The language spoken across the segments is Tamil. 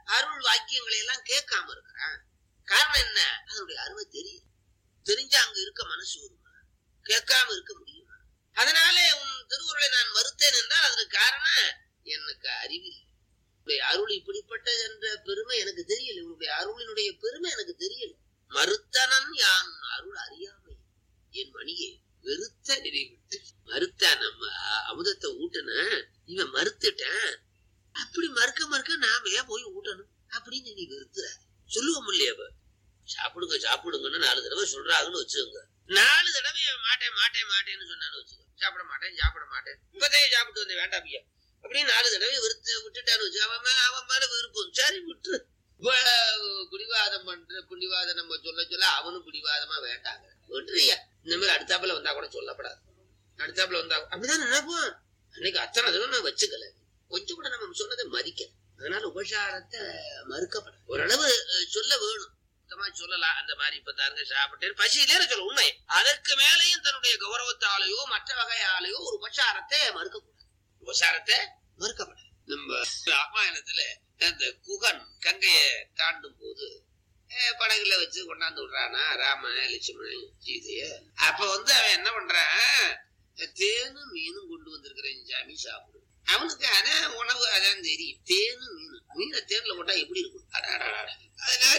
அருள் வாக்கியங்களை எல்லாம் கேட்காம இருக்கிறான் காரணம் என்ன அதனுடைய அருமை தெரியும் தெரிஞ்சா அங்க இருக்க மனசு வருமா கேட்காம இருக்க முடியுமா அதனாலே உன் திருவுருளை நான் மறுத்தேன் என்றால் அதற்கு காரணம் எனக்கு அறிவில்லை உன்னுடைய அருள் இப்படிப்பட்டது என்ற பெருமை எனக்கு தெரியல உன்னுடைய அருளினுடைய பெருமை எனக்கு தெரியல மறுத்தனன் யான் அருள் அறியாமை என் மணியே வெறுத்த நினைவிட்டு மறுத்தா நம்ம அமுதத்தை ஊட்டுன இவன் மறுத்துட்டான் அப்படி மறுக்க மறுக்க நாம ஏன் போய் ஊட்டணும் அப்படின்னு நீ வெறுத்துற சொல்லுவோம் இல்லையா இப்ப? சாப்பிடுங்க சாப்பிடுங்கன்னு நாலு தடவை சொல்றாங்கன்னு வச்சுக்கோங்க நாலு தடவை மாட்டேன் மாட்டேன் மாட்டேன்னு சொன்னான்னு வச்சுக்கோ சாப்பிட மாட்டேன் சாப்பிட மாட்டேன் இப்பதே சாப்பிட்டு வந்தேன் வேண்டாம் ஐயா அப்படின்னு நாலு தடவை வெறுத்து விட்டுட்டான்னு வச்சு அவன் மேல அவன் மேல விருப்பம் சரி விட்டு இவ்வளவு பிடிவாதம் பண்ற பிடிவாதம் நம்ம சொல்ல சொல்ல அவனும் பிடிவாதமா வேண்டாங்க விட்டுறியா இந்த மாதிரி அடுத்தாப்புல வந்தா கூட சொல்லப்படாது அடுத்தாப்புல வந்தா அப்படிதான் நினைப்போம் அன்னைக்கு அத்தனை தடவை நான் வச்சுக்கல கொஞ்சம் கூட நம்ம சொன்னதை மதிக்க அதனால உபசாரத்தை மறுக்கப்பட ஓரளவு அஹ், சொல்ல வேணும் சுத்தமா சொல்லலாம் அந்த மாதிரி இப்ப தாருங்க சாப்பிட்டேன் பசியிலே சொல்ல உண்மை அதற்கு மேலேயும் தன்னுடைய கௌரவத்தாலேயோ மற்ற வகையாலேயோ ஒரு உபசாரத்தை மறுக்கக்கூடாது உபசாரத்தை மறுக்கப்பட நம்ம ராமாயணத்துல அந்த குகன் கங்கைய தாண்டும் போது அஹ், படகுல வச்சு கொண்டாந்து விடுறானா ராமன் லட்சுமணன் சீதைய அப்ப வந்து அவன் என்ன பண்றான் தேனும் மீனும் கொண்டு வந்திருக்கிறேன் சாமி சாப்பிடு அவனுக்கு அதான் உணவு அதான் தெரியும் தேனும் மீனும் மீனை தேன்ல போட்டா எப்படி இருக்கும் அடாடாடா. அதனால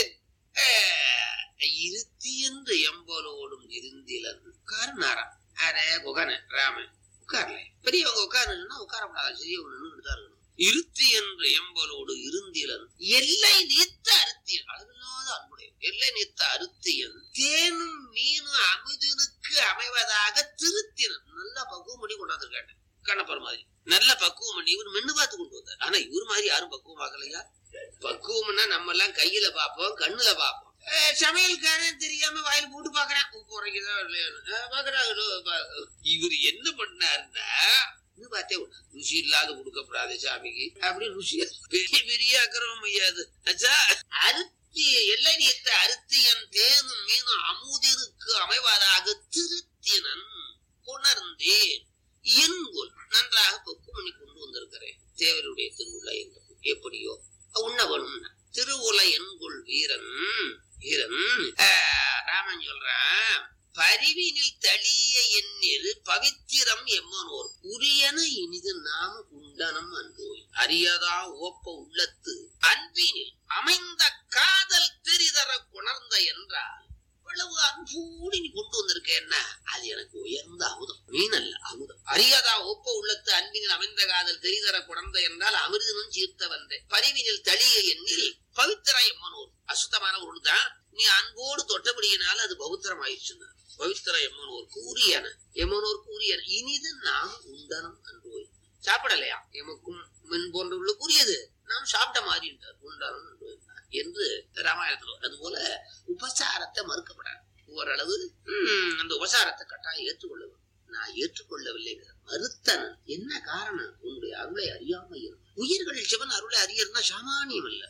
அஹ், இருத்தி என்று எம்பலோடும் இருந்திலன் உட்காருனாராம் அரே குகன ராமன் உட்காரல பெரியவங்க உட்காருன்னா உட்காரப்படாத சிறியவங்க நின்று தான் இருக்கணும் இருத்தி என்று எம்பலோடு இருந்திலன் எல்லை நீத்த அருத்தியன் அளவில்லாத அன்புடைய எல்லை நீத்த அருத்தியன் தேனும் மீனும் அமுதினுக்கு அமைவதாக திருத்தினன் நல்ல பக்குவம் பண்ணி கொண்டாந்துருக்காங்க கண்ணப்பர் மாதிரி நல்ல பக்குவம் பண்ணி இவர் மென்னு பார்த்து கொண்டு வந்தார் ஆனா இவர் மாதிரி யாரும் பக்குவம் ஆகலையா பக்குவம்னா நம்ம எல்லாம் கையில பார்ப்போம் கண்ணுல பார்ப்போம் அஹ் சமையல்காரன் தெரியாம வாயில போட்டு பாக்குறேன் உப்பு உரைக்குதா இல்லையான்னு அஹ் பாக்குறாங்க பா- இவர் என்ன பண்ணாருன்னா இன்னும் பார்த்தே விடா. ருசி இல்லாத கொடுக்கப்படாது சாமிக்கு அப்படி ருசி பெரிய பெரிய அக்கிரமம் ஐயாது அச்சா அருத்தி எல்லை நீத்த அருத்தியன் தேனும் மீனும் அமுதிற்கு அமைவதாக திருத்தினன் உணர்ந்தேன் என்கொல் நன்றாக பொக்கு பண்ணி கொண்டு வந்திருக்கிறேன் தேவருடைய திருவுள்ள என்று எப்படியோ உண்ணவனும் திருவுல என்கொள் வீரன் வீரன் ஆஹ், ராமன் சொல்றான் பரிவினில் தளிய எண்ணில் பவித்திரம் எம்மனோர் உரியன இனிது நாம உண்டனம் அன்போய் அறியதா ஓப்ப உள்ளத்து அன்பினில் அமைந்த காதல் தெரிதர குணர்ந்த என்றால் இவ்வளவு அன்போடு நீ கொண்டு வந்திருக்க என்ன அது எனக்கு உயர்ந்த அமுதம் மீன் அல்ல அமுதம் அறியாதா ஒப்ப உள்ளத்து அன்பினில் அமைந்த காதல் தெரிதர குணர்ந்த என்றால் அமிர்தனும் சீர்த்த வந்தேன் பரிவினில் தளிய எண்ணில் பவித்திர எம்மனோர் அசுத்தமான ஒரு தான் நீ அன்போடு தொட்டபடியினால அது பவித்திரம் ஆயிடுச்சுன்னு பவித்திர எம்மனோர் கூறியன எம்மனோர் கூறியன இனிது நாம் உண்டனம் அன்றோய் சாப்பிடலையா எமக்கும் மென் போன்றவர்கள் கூறியது நாம் சாப்பிட்ட மாதிரி என்றார் உண்டனம் அன்றோய் என்று ராமாயணத்துல வரும். அதுபோல உபசாரத்தை மறுக்கப்படாது ஓரளவு ம், அந்த உபசாரத்தை கட்டாயம் ஏற்றுக்கொள்ள வேண்டும். நான் ஏற்றுக்கொள்ளவில்லைங்கிற மறுத்தனன் என்ன காரணம் உன்னுடைய அருளை அறியாமையில் உயிர்கள் சிவன் அருளை அறியறதுனா சாமானியம் அல்ல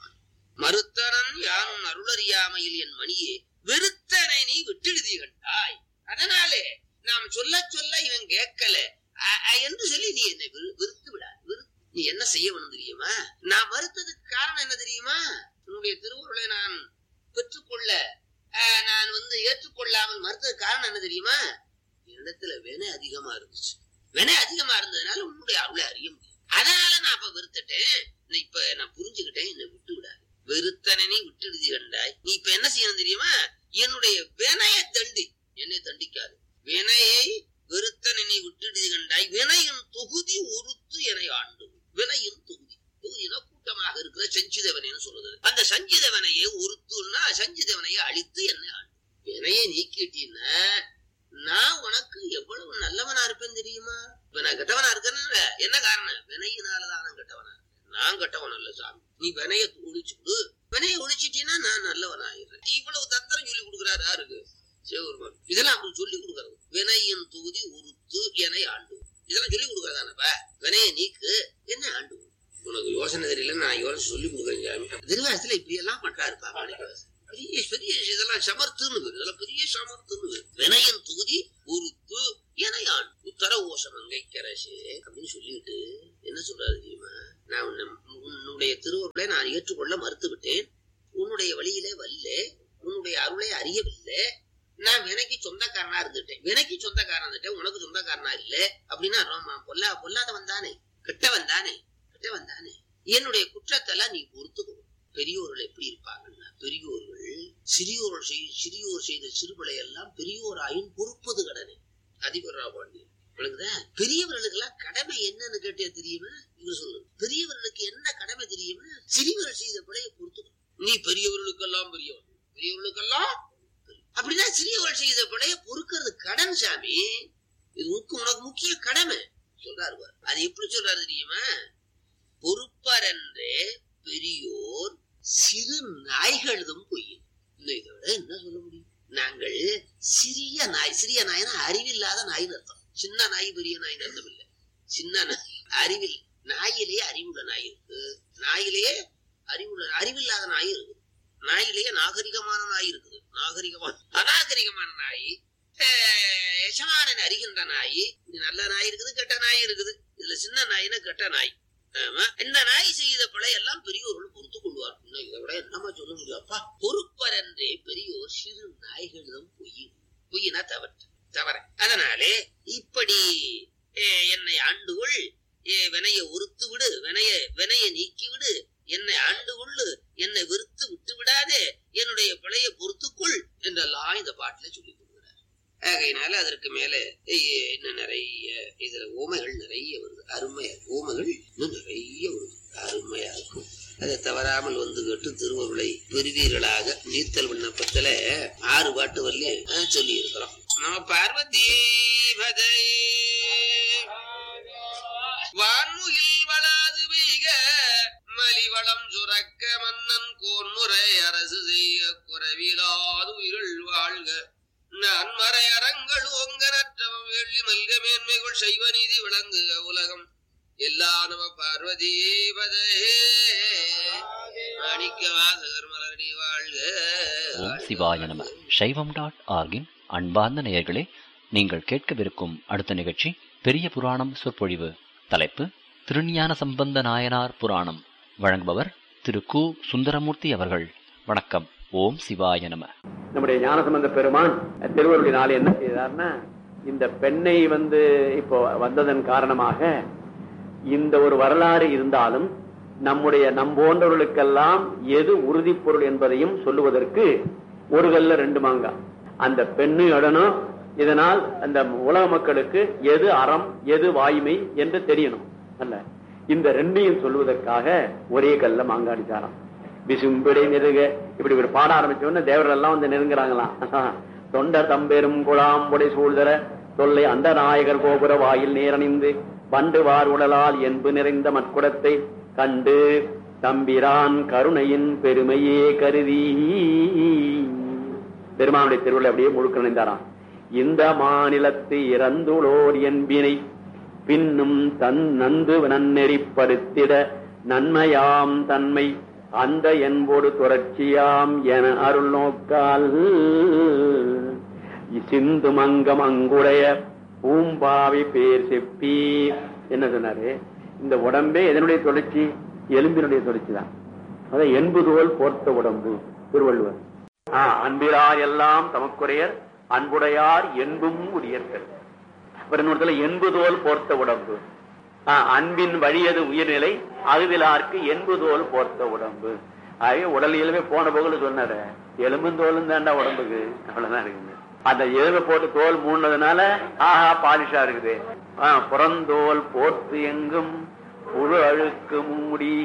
மறுத்தனன் யானும் அருளறியாமையில் என் மணியே வெறுத்தனை நீ விட்டெழுதி கண்டாய் அதனாலே நாம் சொல்ல சொல்ல இவன் கேட்கல அ- அ என்று சொல்லி நீ என்னை வெறு- வெறுத்து விடாது வெறு- நீ என்ன செய்ய வேணும் தெரியுமா நான் மறுத்ததுக்கு காரணம் என்ன தெரியுமா உன்னுடைய திருவுருளை நான் பெற்றுக்கொள்ள அஹ், நான் வந்து ஏற்றுக்கொள்ளாமல் மறுத்ததுக்கு காரணம் என்ன தெரியுமா என்னிடத்துல வினை அதிகமா இருந்துச்சு வினை அதிகமா இருந்ததுனால உன்னுடைய அருளை அறிய முடியும் அதனால நான் அப்ப வெறுத்துட்டேன் நான் இப்ப நான் புரிஞ்சுக்கிட்டேன் என்னை விட்டு விடாது வெறுத்தனை நீ விட்டுடுதி கண்டாய் நீ இப்ப என்ன செய்யணும் தெரியுமா என்னுடைய வினையை தண்டி என்னை தண்டிக்காது வினையை வெறுத்தனை நீ விட்டுடுதி கண்டாய் வினையின் தொகுதி ஒருத்து என்னை ஆண்டு வினையின் தொகுதி தொகுதினா கூட்டமாக இருக்கிற சஞ்சிதவனைன்னு சொல்றது அந்த சஞ்சிதவனையை ஒருத்துன்னா சஞ்சிதவனையை அழித்து என்னை ஆண்டு வினையை நீக்கிட்டீன்னா நான் உனக்கு எவ்வளவு நல்லவனா இருப்பேன் தெரியுமா இப்ப நான் கெட்டவனா இருக்கேன்னு என்ன காரணம் வினையினாலதான் நான் கெட்டவனா இருக்கேன் நான் கெட்டவன் அல்ல சாமி நீ வினைய ஒழிச்சு விடு வினைய ஒழிச்சிட்டீன்னா நான் நல்லவன் ஆயிடுறேன் இவ்வளவு தந்திரம் சொல்லி கொடுக்குறாரு யாருக்கு சிவபெருமான் இதெல்லாம் அவருக்கு சொல்லி கொடுக்கறது வினையின் தொகுதி உருத்து என ஆண்டு இதெல்லாம் சொல்லி கொடுக்கறதானப்ப வினைய நீக்கு என்ன ஆண்டு உனக்கு யோசனை தெரியல நான் யோசனை சொல்லி கொடுக்குறேன் சாமி திருவாசத்துல இப்படி எல்லாம் பண்றாருப்பா மாணிக்கவாசன் பெரிய பெரிய இதெல்லாம் சமர்த்துன்னு பேரு. இதெல்லாம் பெரிய சமர்த்துன்னு பேரு. வினயன் தொகுதி உருத்து எனையான் உத்தர ஓசம் அங்கை கரசே அப்படின்னு சொல்லிட்டு என்ன சொல்றாரு தெரியுமா நான் உன்னை உன்னுடைய திருவருளை நான் ஏற்றுக்கொள்ள மறுத்து விட்டேன் உன்னுடைய வழியிலே வல்ல உன்னுடைய அருளை அறியவில்லை நான் வினைக்கு சொந்தக்காரனா இருந்துட்டேன் வினைக்கு சொந்தக்காரன் இருந்துட்டேன் உனக்கு சொந்தக்காரனா இல்ல அப்படின்னா ரொம்ப பொல்லா பொல்லாதவன் தானே கெட்டவன் தானே கெட்டவன் தானே என்னுடைய குற்றத்தெல்லாம் நீ பொறுத்துக்கோ பெரியோர்கள் எப்படி இருப்பாங்கன்னா பெரியோர்கள் சிறியோர்கள் செய் சிறியோர் செய்த சிறுபிழை எல்லாம் பெரியோராயின் பொறுப்பது கடனை அதிபரா பாண்டியன் விளங்குதா பெரியவர்களுக்கு எல்லாம் கடமை என்னன்னு கேட்டே தெரியுமா இவர் சொல்லு பெரியவர்களுக்கு என்ன கடமை தெரியுமா சிறியவர்கள் செய்த பிழையை பொறுத்து நீ பெரியவர்களுக்கெல்லாம் பெரியவன் பெரியவர்களுக்கெல்லாம் பெரிய- அப்படின்னா சிறியவர்கள் செய்த பிழையை பொறுக்கிறது கடன் சாமி இது உனக்கு உனக்கு முக்கிய கடமை சொல்றாரு பாரு. அது எப்படி சொல்றாரு தெரியுமா பொறுப்பரன்றே பெரியோர் சிறு நாய்களதும் பொய்யும் இன்னும் இதை விட என்ன சொல்ல முடியும் நாங்கள் சிறிய நாய் சிறிய நாய்னா அறிவில்லாத நாய்னு அர்த்தம் சின்ன நாய் பெரிய நாய்னு அர்த்தம் இல்லை சின்ன நாய் அறிவில் நாயிலேயே அறிவுள்ள நாய் இருக்கு நாயிலேயே அறிவுள்ள அறிவில்லாத நாய் இருக்கு நாயிலேயே நாகரிகமான நாய் இருக்குது நாகரிகமான அநாகரிகமான நாய் அஹ், எஜமானன் அறிகின்ற நாய் இது நல்ல நாய் இருக்குது கெட்ட நாய் இருக்குது இதுல சின்ன நாயினா கெட்ட நாய் ஆமா இந்த நாய் செய்த பிழை எல்லாம் பெரியோர்கள் பொறுத்து கொள்வார் இன்னும் இதை விட என்னமா சொல்ல முடியும் அப்பா பொறுப்பரன்றே பெரியோர் சிறு நாய்களிடம் பொய் பொய்னா தவறு தவற அதனாலே இப்படி அஹ், என்னை ஆண்டுகொள் ஏ வினைய ஒருத்து விடு வினைய வினைய நீக்கி விடு என்னை ஆண்டு கொள்ளு என்னை வெறுத்து விட்டு விடாதே என்னுடைய பிழையை பொறுத்துக்கொள் என்றெல்லாம் இந்த பாட்டுல சொல்லி கொடுக்குறார் ஆகையினால அதற்கு மேல ஏ- இன்னும் நிறைய இதுல ஓமைகள் நிறைய வருது அருமையா ஓமைகள் இன்னும் நிறைய வருது அருமையா இருக்கும் அதை தவறாமல் வந்து கேட்டு திருவருளை பெறுவீர்களாக நீர்த்தல் விண்ணப்பத்துல ஆறு பாட்டு வரல சொல்லி இருக்கிறோம் நம்ம பார்வதி பதை வான்முகில் வளாது பெய்க மலிவளம் சுரக்க மன்னன் கோன்முறை அரசு செய்ய குறைவிலாது உயிர்கள் வாழ்க நான் மறை அறங்கள் ஓங்க நற்றவம் வெள்ளி மல்க மேன்மைகள் சைவ நீதி விளங்குக உலகம் எல்லா நம பார்வதி பதையே மாணிக்க வாசகர் மலரடி வாழ்க ஓம் சிவாய நம சைவம் டாட் ஆர்கின் அன்பார்ந்த நேயர்களே நீங்கள் கேட்கவிருக்கும் அடுத்த நிகழ்ச்சி பெரிய புராணம் சொற்பொழிவு தலைப்பு திருஞான சம்பந்த நாயனார் புராணம் வழங்குபவர் திரு கு சுந்தரமூர்த்தி அவர்கள் வணக்கம் ஓம் சிவாய நம நம்முடைய ஞானசம்பந்த பெருமான் திருவருளினால என்ன செய்தார்னா இந்த பெண்ணை வந்து இப்போ வந்ததன் காரணமாக இந்த ஒரு வரலாறு இருந்தாலும் நம்முடைய நம் போன்றவர்களுக்கெல்லாம் எது உறுதிப் பொருள் என்பதையும் சொல்லுவதற்கு ஒரு கல்ல ரெண்டு மாங்கா அந்த பெண்ணு இடனும் இதனால் அந்த உலக மக்களுக்கு எது அறம் எது வாய்மை என்று தெரியணும் அல்ல இந்த ரெண்டையும் சொல்லுவதற்காக ஒரே கல்ல மாங்காடிச்சாராம் விசும்பிடை நெருக இப்படி இப்படி பாட ஆரம்பிச்ச உடனே தேவர்கள் எல்லாம் வந்து நெருங்குறாங்களாம் தொண்டர் தம்பெரும் குழாம் புடை சூழ்தர தொல்லை அந்த நாயகர் கோபுர வாயில் நேரணிந்து பண்டு வார் உடலால் என்பு நிறைந்த மட்குடத்தை கண்டு தம்பிரான் கருணையின் பெருமையே கருதி பெருமானுடைய திருவிழா அப்படியே முழுக்க நினைந்தாராம் இந்த மாநிலத்து இறந்துளோர் என்பினை பின்னும் தன் நந்து நன்னெறிப்படுத்திட நன்மையாம் தன்மை அந்த என்போடு தொடர்ச்சியாம் என அருள் நோக்கால் சிந்து மங்கம் அங்குடைய பூம்பாவி பேர் செப்பி என்ன சொன்னாரு இந்த உடம்பே எதனுடைய தொடர்ச்சி எலும்பினுடைய தொடர்ச்சி தான் அதான் என்புதோல் போர்த்த உடம்பு திருவள்ளுவர் ஆஹ் அன்பிலார் எல்லாம் தமக்குறையர் அன்புடையார் என்பும் உரியர்கள் அப்புறம் இன்னொருத்தல என்புதோல் போர்த்த உடம்பு ஆஹ் அன்பின் வழியது உயிர்நிலை அகுதிலார்க்கு என்புதோல் போர்த்த உடம்பு ஆகவே உடல் இயல்பே போன போகுல சொன்னாரு எலும்பும் தோலும் தாண்டா உடம்புக்கு அவ்வளவுதான் இருக்குது அந்த எலும்பை போட்டு தோல் மூணதுனால ஆஹா பாலிஷா இருக்குது ஆஹ் புறந்தோல் போர்த்து எங்கும் புழு அழுக்கு மூடி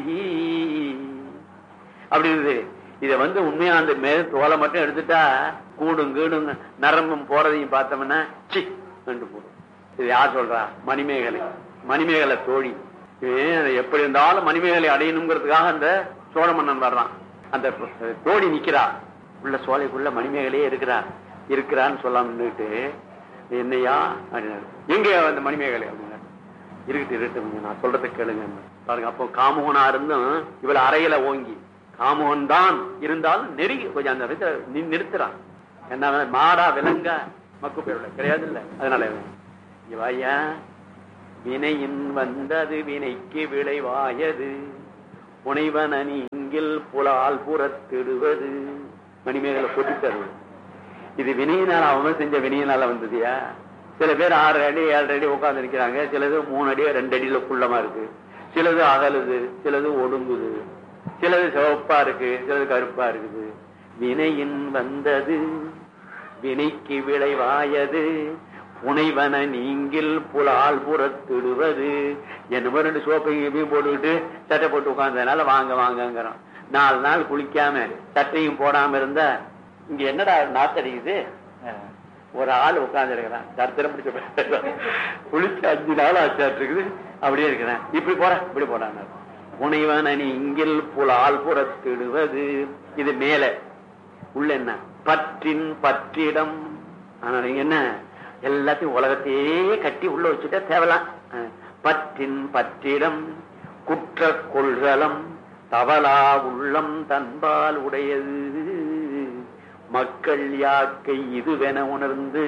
அப்படி இருக்குது இத வந்து உண்மையா அந்த மேல் தோலை மட்டும் எடுத்துட்டா கூடும் கீடும் நரம்பும் போறதையும் பார்த்தோம்னா சி ரெண்டு போடும் இது யார் சொல்றா மணிமேகலை மணிமேகலை தோழி இவன் அதை எப்படி இருந்தாலும் மணிமேகலை அடையணுங்கிறதுக்காக அந்த சோழ மன்னன் வர்றான் அந்த தோழி நிக்கிறா உள்ள சோலைக்குள்ள மணிமேகலையே இருக்கிறா இருக்கிறான்னு சொல்லாம நின்றுட்டு என்னையா அப்படின்னாரு எங்க அந்த மணிமேகலை அப்படின்னாரு இருக்கட்டு இருக்கட்டும் நான் சொல்றதை கேளுங்க பாருங்க அப்போ காமோகனா இருந்தும் இவள அறையில ஓங்கி காமோகன் தான் இருந்தாலும் நெருங்கி கொஞ்சம் அந்த இடத்துல நி- நிறுத்துறான் என்ன மாடா விலங்க மக்கு பேருல கிடையாது இல்ல அதனால இவன், இங்க வாய்யா வினையின் வந்தது வினைக்கு விளைவாயது புனைவன நீங்கில் புலால் புறத்திடுவது மணிமேகலை கொட்டி தருவது இது வினையினால அவன் செஞ்ச வினையினால வந்ததுயா சில பேர் ஆறு அடி ஏழு அடி உட்கார்ந்து இருக்கிறாங்க சிலது மூணு அடி ரெண்டு அடியில குள்ளமா இருக்கு சிலது அகலுது சிலது ஒடுங்குது சிலது சிவப்பா இருக்கு சிலது கருப்பா இருக்குது வினையின் வந்தது வினைக்கு விளைவாயது புனைவன நீங்கில் புலால் புறத்திடுவது என்னமோ ரெண்டு சோப்பையும் போட்டுக்கிட்டு சட்டை போட்டு உட்கார்ந்ததுனால வாங்க வாங்கங்கிறோம் நாலு நாள் குளிக்காம சட்டையும் போடாம இருந்தா இங்க என்னடா நாத்தடிக்குது ஒரு ஆள் உட்கார்ந்து இருக்கிறான் தரித்திரம் பிடிச்ச குளிச்சு அஞ்சு நாள் ஆச்சாட்டு இருக்குது அப்படியே இருக்கிறேன் இப்படி போறேன் இப்படி போறான் புனைவன நீங்கில் புலால் புறத்திடுவது இது மேல உள்ள என்ன பற்றின் பற்றிடம் ஆனா நீங்க என்ன எல்லாத்தையும் உலகத்தையே கட்டி உள்ள வச்சுட்டா தேவலாம் அஹ், பற்றின் பற்றிடம் குற்ற கொள்கலம் தவலா உள்ளம் தன்பால் உடையது மக்கள் யாக்கை இதுவென உணர்ந்து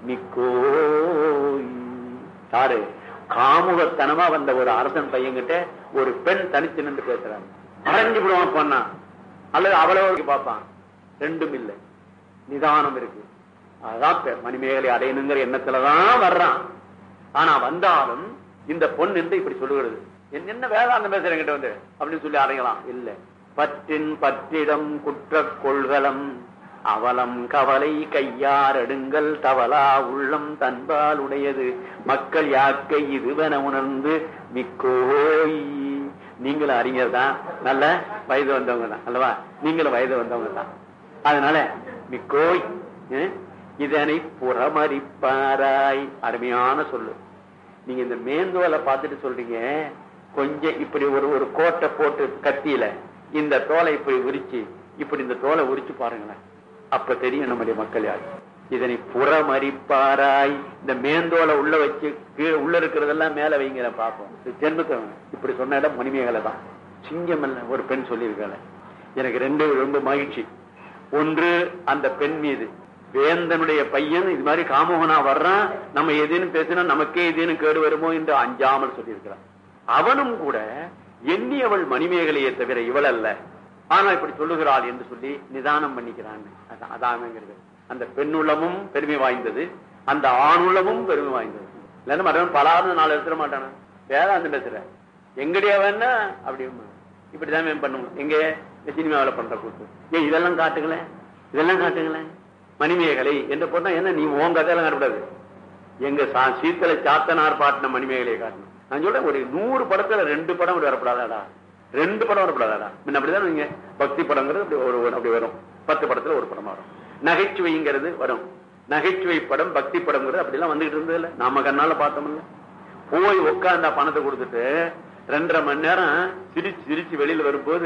மிக்கோய் சாரு காமுகத்தனமா வந்த ஒரு அரசன் பையன்கிட்ட ஒரு பெண் தனிச்சு நின்று பேசுறாங்க அரைஞ்சு விடுவான் பொண்ணா அல்லது அவ்வளவு பார்ப்பான் ரெண்டும் இல்லை நிதானம் இருக்கு அதான் பெ- மணிமேகலை அடையணுங்கிற எண்ணத்துலதான் வர்றான் ஆனா வந்தாலும் இந்த பொண்ணு என்று இப்படி சொல்லுகிறது என்ன- என்ன வேதாந்தம் பேசுறேன் கிட்ட வந்து அப்படின்னு சொல்லி அடையலாம் இல்ல பற்றின் பற்றிடம் குற்ற கொள்கலம் அவலம் கவலை கையாரடுங்கள் தவலா உள்ளம் தன்பால் உடையது மக்கள் யாக்கை இதுவென உணர்ந்து மிக்கோய் நீங்களும் அறிஞர் தான் நல்ல வயது வந்தவங்க தான் அல்லவா நீங்களும் வயது வந்தவங்க தான் அதனால மிக்கோய் அஹ், இதனை புறமறிப்பாராய் அருமையான சொல்லு நீங்க இந்த மேந்தோலை பார்த்துட்டு சொல்றீங்க கொஞ்சம் இப்படி ஒரு ஒரு கோட்டை போட்டு கத்தியில இந்த தோலை இப்படி உரிச்சு இப்படி இந்த தோலை உரிச்சு பாருங்களேன் அப்ப தெரியும் நம்முடைய மக்கள் யார் இதனை புறமறிப்பாராய் இந்த மேந்தோலை உள்ள வச்சு கீழே உள்ள இருக்கிறதெல்லாம் மேல வைங்கிற பார்ப்போம் இது ஜென்மத்தை இப்படி சொன்ன இடம் மணிமேகலை தான் சிங்கம் அல்ல ஒரு பெண் சொல்லியிருக்காங்க எனக்கு ரெண்டு ரொம்ப மகிழ்ச்சி ஒன்று அந்த பெண் மீது வேந்தனுடைய பையன் இது மாதிரி காமோகனா வர்றான் நம்ம எதுன்னு பேசினா நமக்கே எதுன்னு கேடு வருமோ என்று அஞ்சாமல் சொல்லியிருக்கிறான் அவனும் கூட எண்ணி அவள் மணிமேகலையை தவிர இவள் அல்ல ஆனா இப்படி சொல்லுகிறாள் என்று சொல்லி நிதானம் பண்ணிக்கிறான் அதான் அதானங்கிறது அந்த பெண்ணுள்ளமும் பெருமை வாய்ந்தது அந்த ஆணுள்ளமும் பெருமை வாய்ந்தது இல்லைன்னா மற்றவன் பலாறு நாலு எடுத்துட மாட்டானா வேதாந்தம் பேசுற எங்கடியா வேணா அப்படி இப்படிதான் இவன் பண்ணுவோம் எங்க இந்த சினிமாவில் பண்ற கூத்து ஏன் இதெல்லாம் காட்டுங்களேன் இதெல்லாம் காட்டுங்களேன் மணிமேகலை என்று போட்டா என்ன நீ உன் கதையெல்லாம் காட்டக்கூடாது எங்க சா- சீத்தலை சாத்தனார் பாட்டின மணிமேகலையை காட்டணும் நான் சொல்றேன் ஒரு நூறு படத்துல ரெண்டு படம் அப்படி வரப்படாதாடா ரெண்டு படம் வரப்படாதாடா முன்ன அப்படிதான் நீங்க பக்தி படங்கிறது அப்படி ஒரு ஒரு- அப்படி வரும் பத்து படத்துல ஒரு படம் வரும் நகைச்சுவைங்கிறது வரும் நகைச்சுவை படம் பக்தி படங்கிறது அப்படிலாம் வந்துகிட்டு இருந்தது இல்ல நாம கண்ணால பார்த்தோம்ல போய் உட்கார்ந்தா பணத்தை கொடுத்துட்டு ரெண்டரை மணி நேரம் சிரிச்சு சிரிச்சு வெளியில வரும்போது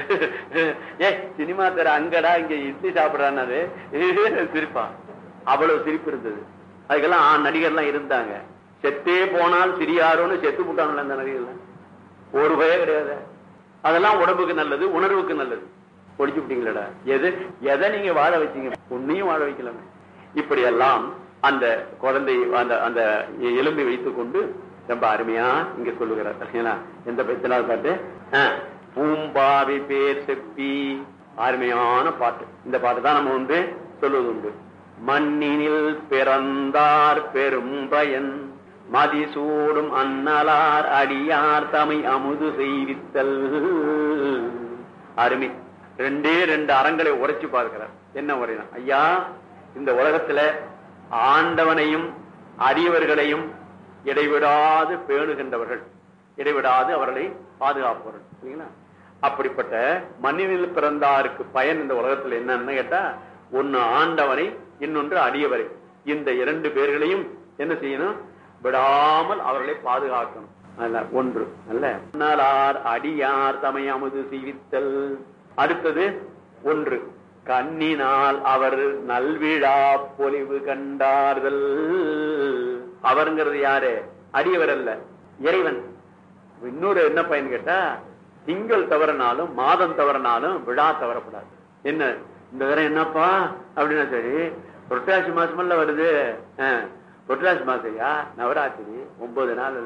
ஏ சினிமா தர அங்கடா இங்க இட்லி சாப்பிடறான்னு சிரிப்பா அவ்வளவு சிரிப்பு இருந்தது அதுக்கெல்லாம் ஆண் நடிகர்லாம் இருந்தாங்க செத்தே போனால் சிரியாரோன்னு செத்து போட்டாங்களே அந்த நடிகர்லாம் ஒரு பயம் கிடையாது அதெல்லாம் உடம்புக்கு நல்லது உணர்வுக்கு நல்லது ஒழிச்சு விட்டீங்களடா எது எதை நீங்க வாழ வச்சீங்க உன்னையும் வாழ வைக்கலாமே இப்படி எல்லாம் அந்த குழந்தை அந்த அந்த எலும்பை வைத்துக் கொண்டு ரொம்ப அருமையா இங்க சொல்லுகிறார் சரிங்களா? எந்த பத்தினாலும் பாட்டு ஆ, பூம்பாவி பேர் செப்பி அருமையான பாட்டு இந்த பாட்டு தான் நம்ம வந்து சொல்லுவது உண்டு மண்ணினில் பிறந்தார் பெரும் பயன் மதிசூடும் அன்னலார் அடியார் தமை அமுது செய்வித்தல் அருமை ரெண்டே ரெண்டு அறங்களை உரைச்சு பார்க்கிறார் என்ன உரைனா ஐயா இந்த உலகத்துல ஆண்டவனையும் அடியவர்களையும் இடைவிடாது பேணுகின்றவர்கள் இடைவிடாது அவர்களை பாதுகாப்பவர்கள் சரிங்களா அப்படிப்பட்ட மண்ணினில் பிறந்தாருக்கு பயன் இந்த உலகத்துல என்னன்னு கேட்டா ஒன்னு ஆண்டவனை இன்னொன்று அடியவரை இந்த இரண்டு பேர்களையும் என்ன செய்யணும் விடாமல் அவர்களை பாதுகாக்கணும் அல்ல ஒன்று அல்ல அண்ணலார் அடியார் தமை அமுது செய்வித்தல் அடுத்தது ஒன்று கண்ணினால் அவர் நல்விழா பொலிவு கண்டார்கள் அவருங்கிறது யாரு அடியவர் அல்ல இறைவன் இன்னொரு என்ன பயன் கேட்டா திங்கள் தவறினாலும் மாதம் தவறினாலும் விழா தவறக்கூடாது என்ன இந்த தரம் என்னப்பா அப்படின்னா சரி புரட்டாசி மாசமெல்லாம் வருது ஆ, புரட்டாசி மாசையா நவராத்திரி ஒன்பது நாள் இல்ல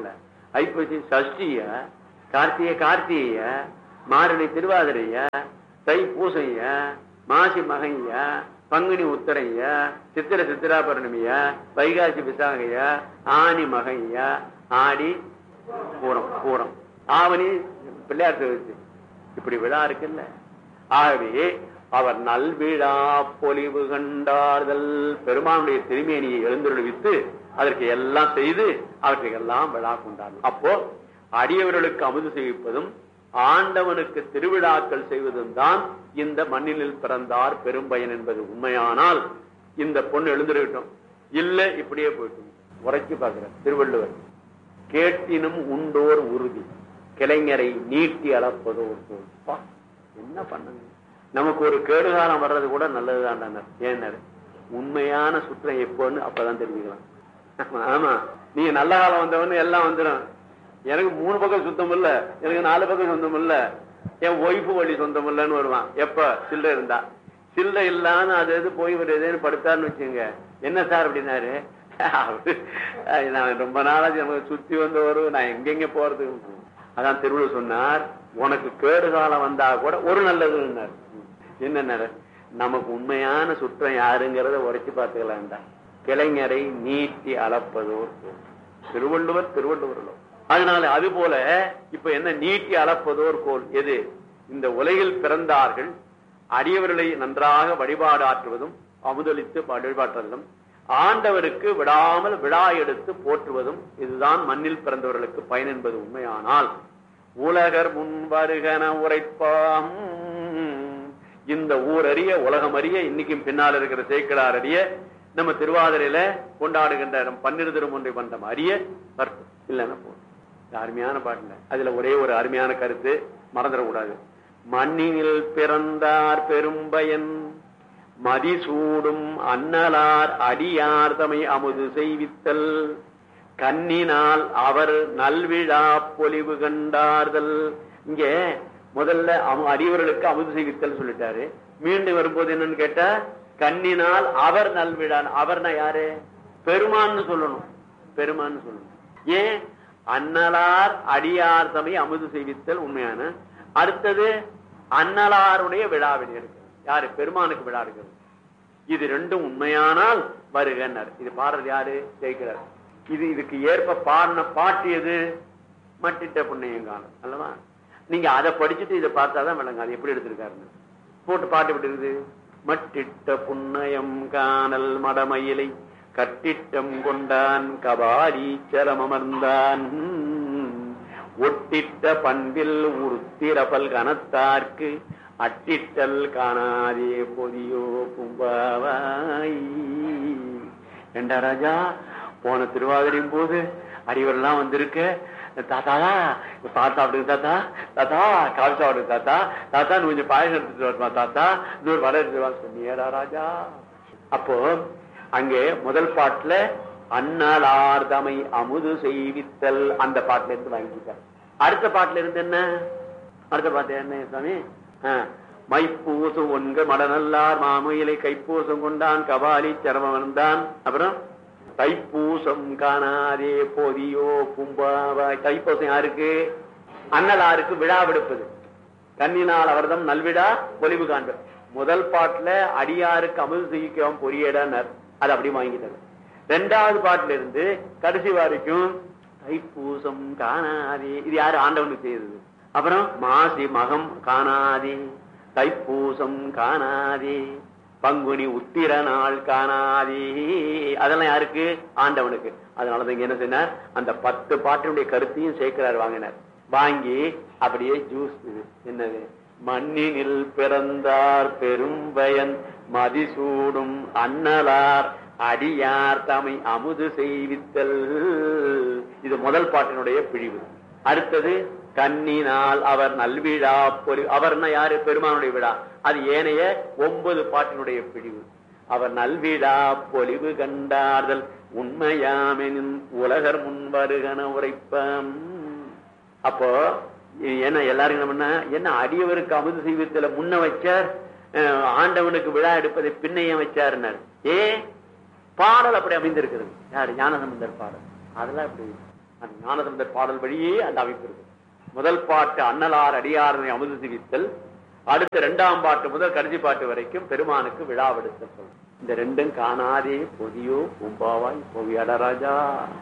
ஐப்பசி சஷ்டிய கார்த்திகை கார்த்திகைய மாரணி திருவாதிரைய தை பூசைய மாசி மகைய பங்குனி உத்தரைய சித்திர சித்திரா பௌர்ணமிய வைகாசி விசாகைய ஆனி மகைய ஆடி பூரம் பூரம் ஆவணி பிள்ளையார் சதுர்த்தி இப்படி விழா இருக்குல்ல ஆகவே அவர் நல்விழா பொலிவு கண்டார்கள் பெருமானுடைய திருமேனியை எழுந்தொழிவித்து அதற்கு எல்லாம் செய்து அவற்றுக்கு எல்லாம் விழா கொண்டார்கள் அப்போ அடியவர்களுக்கு அமுது செய்விப்பதும் ஆண்டவனுக்கு திருவிழாக்கள் செய்வதும் தான் இந்த மண்ணினில் பிறந்தார் பெரும்பயன் என்பது உண்மையானால் இந்த பொண்ணு எழுந்திருக்கட்டும் இல்ல இப்படியே போயிட்டு உரைச்சு பார்க்கிற திருவள்ளுவர் கேட்டினும் உண்டோர் உறுதி கிளைஞரை நீட்டி அளப்பதோர் போல் பா, என்ன பண்ணுங்க நமக்கு ஒரு கேடுகாலம் வர்றது கூட நல்லதுதான் ஏன்னாரு உண்மையான சுற்றம் எப்போன்னு அப்பதான் தெரிஞ்சுக்கலாம் ஆமா, ஆமா நீங்க நல்ல காலம் வந்தவன்னு எல்லாம் வந்துடும் எனக்கு மூணு பக்கம் சுத்தம் இல்ல எனக்கு நாலு பக்கம் சொந்தம் இல்ல என் ஒய்ஃபு வழி சொந்தம் இல்லைன்னு வருவான் எப்ப சில்லறை இருந்தா சில்லறை இல்லாம அது எது போய் ஒரு எதுன்னு படுத்தாருன்னு வச்சுங்க என்ன சார் அப்படின்னாரு அவரு, நான் ரொம்ப நாளாச்சு நமக்கு சுத்தி வந்து வரும் நான் எங்கெங்க போறது அதான் திருவள்ளுவர் சொன்னார் உனக்கு கேடு காலம் வந்தா கூட ஒரு நல்லதுன்னார் என்ன நமக்கு உண்மையான சுற்றம் யாருங்கிறத உரைச்சு பார்த்துக்கலாம்டா கிளைஞரை நீட்டி அளப்பதோர் போல். திருவள்ளுவர் திருவள்ளுவர் அதனால அது போல இப்ப என்ன நீட்டி அளப்பதோர் கோல் எது இந்த உலகில் பிறந்தார்கள் அடியவர்களை நன்றாக வழிபாடு ஆற்றுவதும் அமுதளித்து வழிபாட்டுவதும் ஆண்டவருக்கு விடாமல் விழா எடுத்து போற்றுவதும் இதுதான் மண்ணில் பிறந்தவர்களுக்கு பயன் என்பது உண்மையானால் உலகர் முன் வருகன உரைப்பாம் இந்த ஊர் அறிய உலகம் அறிய இன்னைக்கும் பின்னால் இருக்கிற சேக்கிடார் அறிய நம்ம திருவாதிரையில கொண்டாடுகின்ற நம் பன்னிரு திருமொன்றை பண்டம் அறிய வரட்டும் இல்லைன்னா போதும் இது அருமையான பாட்டுல அதுல ஒரே ஒரு அருமையான கருத்து மறந்துடக்கூடாது மண்ணினில் பிறந்தார் பெரும்பயன் மதிசூடும் அன்னலார் அடியார் தமை அமுது செய்வித்தல் கண்ணினால் அவர் நல்விழா பொலிவு கண்டார்கள் இங்க முதல்ல அமு- அடியவர்களுக்கு அமுது செய்வித்தல் சொல்லிட்டாரு மீண்டும் வரும்போது என்னன்னு கேட்டா கண்ணினால் அவர் நல்விழான் அவர்னா யாரு பெருமான்னு சொல்லணும் பெருமான்னு சொல்லணும் ஏன் அன்னலார் அடியார் தமை அமுது செய்வித்தல் உண்மையான அடுத்தது அன்னலாருடைய விழாவினை இருக்கு யாரு பெருமானுக்கு விழா இருக்கிறது இது ரெண்டும் உண்மையானால் வருகன்னார் இது பாடுறது யாரு ஜெயிக்கிறார் இது இதுக்கு ஏற்ப பாடின பாட்டு எது மட்டிட்ட புண்ணியங்காலம் அல்லவா நீங்க அதை படிச்சுட்டு இதை பார்த்தாதான் விளங்க அது எப்படி எடுத்திருக்காருன்னு போட்டு பாட்டு எப்படி இருக்குது மட்டிட்ட புன்னயம் காணல் மடமயிலை கட்டிட்டம் கொண்டான் கபாலி அமர்ந்தான் ஒட்டிட்ட பண்பில் உருத்திரபல் கனத்தார்க்கு அட்டிட்டல் காணாதே பொதியோ கும்பாவாய் ஏண்டா ராஜா போன திருவாதிரையும் போது அடிவரெல்லாம் வந்திருக்க தாத்தா பால் சாப்பிடுங்க தாத்தா தாத்தா கால் சாப்பிடுங்க தாத்தா தாத்தா நீ கொஞ்சம் பாயசம் எடுத்துட்டு வரமா தாத்தா இன்னொரு வடை எடுத்துட்டு வா சொன்னியடா ராஜா அப்போ அங்கே முதல் பாட்டுல அண்ணலார்தமை அமுது செய்வித்தல் அந்த பாட்டுல இருந்து வாங்கிட்டார் அடுத்த பாட்டுல இருந்து என்ன அடுத்த பாட்டு என்ன சாமி ஆ, மைப்பூசு ஒன்க மடநல்லார் மாமுயிலை கைப்பூசம் கொண்டான் கபாலி சரமம் வந்தான் அப்புறம் தைப்பூசம் காணாதே போதியோ கும்பாவாய் தைப்பூசம் யாருக்கு அண்ணலாருக்கு விழா விடுப்பது கண்ணினால் அவர்தம் நல்விழா பொலிவு காண்பர் முதல் பாட்டுல அடியாருக்கு அமுது செய்யிக்கவும் பொறியேடார் அது அப்படி வாங்கிட்டாரு ரெண்டாவது பாட்டுல இருந்து கடைசி வரைக்கும் தைப்பூசம் காணாதே இது யாரு ஆண்டவனுக்கு செய்தது அப்புறம் மாசி மகம் காணாதே தைப்பூசம் காணாதே பங்குனி உத்திர நாள் காணாதே அதெல்லாம் யாருக்கு ஆண்டவனுக்கு அதனாலதான் இங்க என்ன செய்யினார் அந்த பத்து பாட்டினுடைய கருத்தையும் சேர்க்கிறார் வாங்கினார் வாங்கி அப்படியே ஜூஸ் இது என்னது மண்ணினில் பிறந்தார் பெரும்பயன் மதிசூடும் அன்னலார் அடியார் தமை அமுது செய்வித்தல் இது முதல் பாட்டினுடைய பிழிவு அடுத்தது கண்ணினால் அவர் நல்விழா பொலி அவர்னா யாரு பெருமானுடைய விழா அது ஏனைய ஒன்பது பாட்டினுடைய பிழிவு அவர் நல்விழா பொலிவு கண்டார்கள் உண்மையாமெனின் உலகர் முன் வருகன உரைப்பம் அப்போ இது என்ன எல்லாரும் என்ன பண்ண என்ன அடியவருக்கு அமுது செய்வத்துல முன்ன வச்சார் அஹ், ஆண்டவனுக்கு விழா எடுப்பதை பின்னையும் வச்சாருன்னார் ஏ பாடல் அப்படி அமைந்திருக்கிறது யாரு ஞானசம்பந்தர் பாடல் அதெல்லாம் அப்படி அந்த ஞானசம்பந்தர் பாடல் வழியே அந்த அமைப்பு இருக்கு முதல் பாட்டு அன்னலார் அடியாரனை அமுது சிவித்தல் அடுத்த இரண்டாம் பாட்டு முதல் கடைசி பாட்டு வரைக்கும் பெருமானுக்கு விழாவெடுத்தல் சொல்லணும் இந்த ரெண்டும் காணாதே பொதியோ பூம்பாவாய் பொவியாடா ராஜா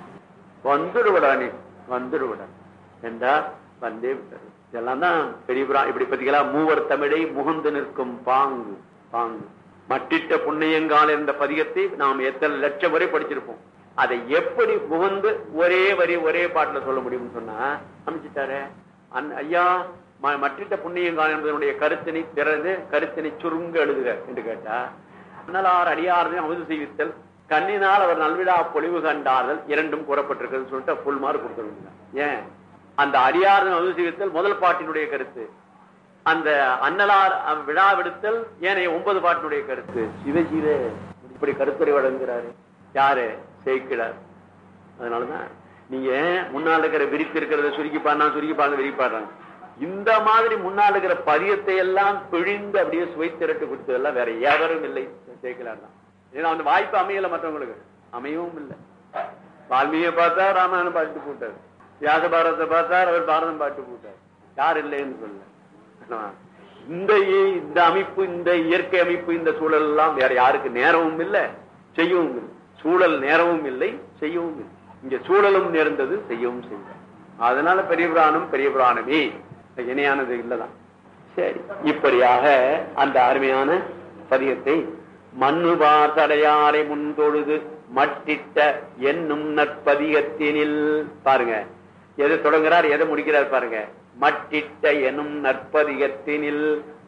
வந்துடுவடா நீ வந்துடுவடா என்றார் வந்தே விட்டது இதெல்லாம் தான் பெரிய புரா- இப்படி பத்திகளா மூவர் தமிழை முகந்து நிற்கும் பாங்கு பாங்கு மட்டிட்ட புண்ணியங்கால் என்ற பதிகத்தை நாம் எத்தனை லட்சம் வரை படிச்சிருப்போம் அதை எப்படி முகந்து ஒரே வரி ஒரே பாட்டுல சொல்ல முடியும்னு சொன்னா அமைச்சிட்டாரு அன் ஐயா ம- மட்டிட்ட புண்ணியங்கால் என்பதனுடைய கருத்தினை திறந்து கருத்தினை சுருங்க எழுதுக என்று கேட்டா அண்ணலார் அடியாரதையும் அமுது செய்வித்தல் கண்ணினால் அவர் நல்விழா பொலிவு கண்டார்கள் இரண்டும் கூறப்பட்டிருக்குன்னு சொல்லிட்டு புல் மார்க் கொடுக்க வேண்டியது ஏன் அந்த அடியாரதன் அமுது செய்வித்தல் முதல் பாட்டினுடைய கருத்து அந்த அன்னலார் அஹ், விழா விடுத்தல் ஏனைய ஒன்பது பாட்டினுடைய கருத்து சிவஜீவ இப்படி கருத்துரை வழங்குகிறாரு யாரு சேர்க்கிறார் அதனாலதான் நீங்க முன்னால் இருக்கிற விரித்து இருக்கிறத சுருக்கி பாடினா சுருக்கி பாருங்க விரிக்கி பாடுறாங்க இந்த மாதிரி முன்னால் இருக்கிற பதியத்தை எல்லாம் பிழிந்து அப்படியே சுவைத்திரட்டு கொடுத்ததெல்லாம் வேற எவரும் இல்லை சேர்க்கலார் தான் ஏன்னா அந்த வாய்ப்பு அமையல மற்றவங்களுக்கு அமையவும் இல்லை வால்மீகியை பார்த்தா ராமாயணம் பாட்டு போட்டார் வியாச பாரதத்தை பார்த்தார் அவர் பாரதம் பாட்டு போட்டார் யார் இல்லைன்னு சொல்ல ஆனா, இந்த இ- இந்த அமைப்பு இந்த இயற்கை அமைப்பு இந்த சூழல் எல்லாம் வேற யாருக்கு நேரமும் இல்லை செய்யவும் இல்லை சூழல் நேரமும் இல்லை செய்யவும் இல்லை இங்க சூழலும் நேர்ந்தது செய்யவும் செய்தார் அதனால பெரிய புராணம் பெரிய புராணமே இணையானது இல்லதான் சரி இப்படியாக அந்த அருமையான பதியத்தை மண்ணுபார் தடையாரை முன் தொழுது மட்டிட்ட என்னும் நற்பதிகத்தினில் பாருங்க எதை தொடங்குறார் எதை முடிக்கிறார் பாருங்க மட்டிட்ட எனும் நற்பதிகத்தினில்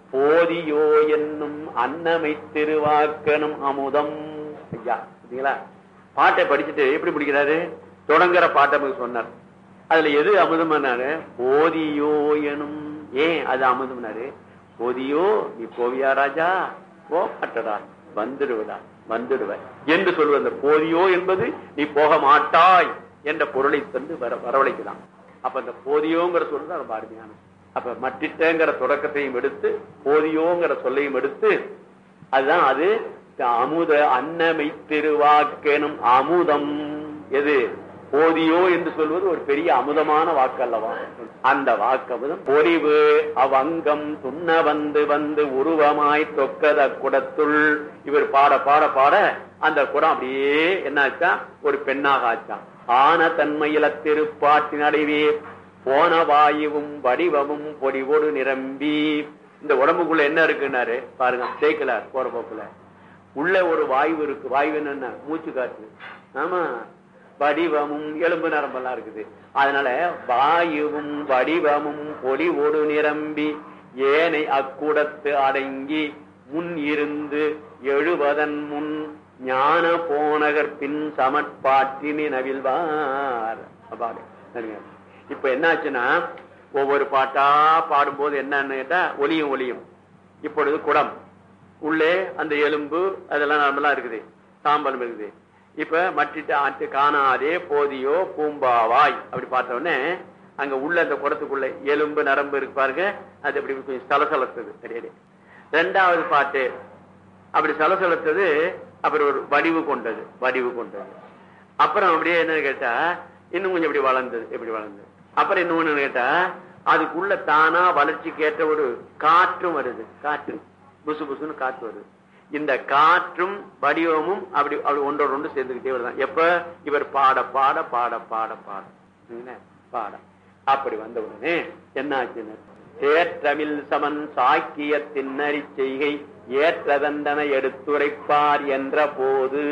போதியோ என்னும் அன்னமை திருவாக்கனும் அமுதம் ஐயா பார்த்தீங்களா பாட்டை படிச்சுட்டு எப்படி முடிக்கிறாரு தொடங்குற பாட்டை நமக்கு சொன்னார் அதுல எது அமுதம்னாரு போதியோ எனும் ஏன் அது அமுதம்னாரு போதியோ நீ போவியா ராஜா ஓ மாட்டடா வந்துடுவடா வந்துடுவ என்று சொல்வது அந்த போதியோ என்பது நீ போக மாட்டாய் என்ற பொருளை தந்து வர வரவழைக்கலாம் அப்ப அந்த போதியோங்கிற சொல் தான் ரொம்ப அருமையான அப்ப மட்டிட்டங்கிற தொடக்கத்தையும் எடுத்து போதியோங்கிற சொல்லையும் எடுத்து அதுதான் அது அமுத அன்னமை திருவாக்கெனும் அமுதம் எது போதியோ என்று சொல்வது ஒரு பெரிய அமுதமான வாக்கு அல்லவா அந்த வாக்கமுதம் பொறிவு அவங்கம் துண்ண வந்து வந்து உருவமாய் தொக்கத குடத்துள் இவர் பாட பாட பாட அந்த குடம் அப்படியே என்னாச்சா ஒரு பெண்ணாக ஆச்சான் ஆன தன்மையில திருப்பாட்டின் அடைவே போன வாயுவும் வடிவமும் பொடிவோடு நிரம்பி இந்த உடம்புக்குள்ள என்ன இருக்குன்னாரு பாருங்க சேர்க்கலார் போற போக்குல உள்ள ஒரு வாயு இருக்கு வாயு என்ன மூச்சு காற்று ஆமா வடிவமும் எலும்பு நரம்பெல்லாம் இருக்குது அதனால வாயுவும் வடிவமும் பொலிவோடு நிரம்பி ஏனை அக்குடத்து அடங்கி முன் இருந்து எழுவதன் முன் ஞான போனகர் பின் சமட்பாட்டினி நவில்வார் அப்பாடு சரிங்க. இப்ப என்னாச்சுன்னா ஒவ்வொரு பாட்டா பாடும்போது என்னன்னு கேட்டா ஒலியும் ஒலியும் இப்பொழுது குடம் உள்ளே அந்த எலும்பு அதெல்லாம் நம்மலாம் இருக்குது சாம்பலம் இருக்குது இப்ப மட்டிட்டு ஆட்டு காணாதே போதியோ பூம்பாவாய் அப்படி பார்த்த உடனே அங்க உள்ள அந்த குடத்துக்குள்ள எலும்பு நரம்பு இருக்கு பாருங்க அது அப்படி கொஞ்சம் சலசலத்துது கிடையாது ரெண்டாவது பாட்டு அப்படி சலசலத்தது அப்புறம் ஒரு வடிவு கொண்டது வடிவு கொண்டது அப்புறம் அப்படியே என்னன்னு கேட்டா இன்னும் கொஞ்சம் இப்படி வளர்ந்தது எப்படி வளர்ந்தது அப்புறம் இன்னொன்னு கேட்டா அதுக்குள்ள தானா வளர்ச்சிக்கு ஏற்ற ஒரு காற்றும் வருது காற்று புசு புசுன்னு காற்று வருது இந்த காற்றும் வடிவமும் அப்படி அப்படி ஒன்றோடு ஒன்று சேர்ந்துக்கிட்டே வருதான் எப்ப இவர் பாட பாட பாட பாட பாட என்ன? பாட அப்படி வந்த உடனே என்ன ஆச்சுன்னு தேற்றமில் சமன் சாக்கிய திண்ணறி செய்கை ஏற்றதண்டனை எடுத்துரைப்பார் என்ற போது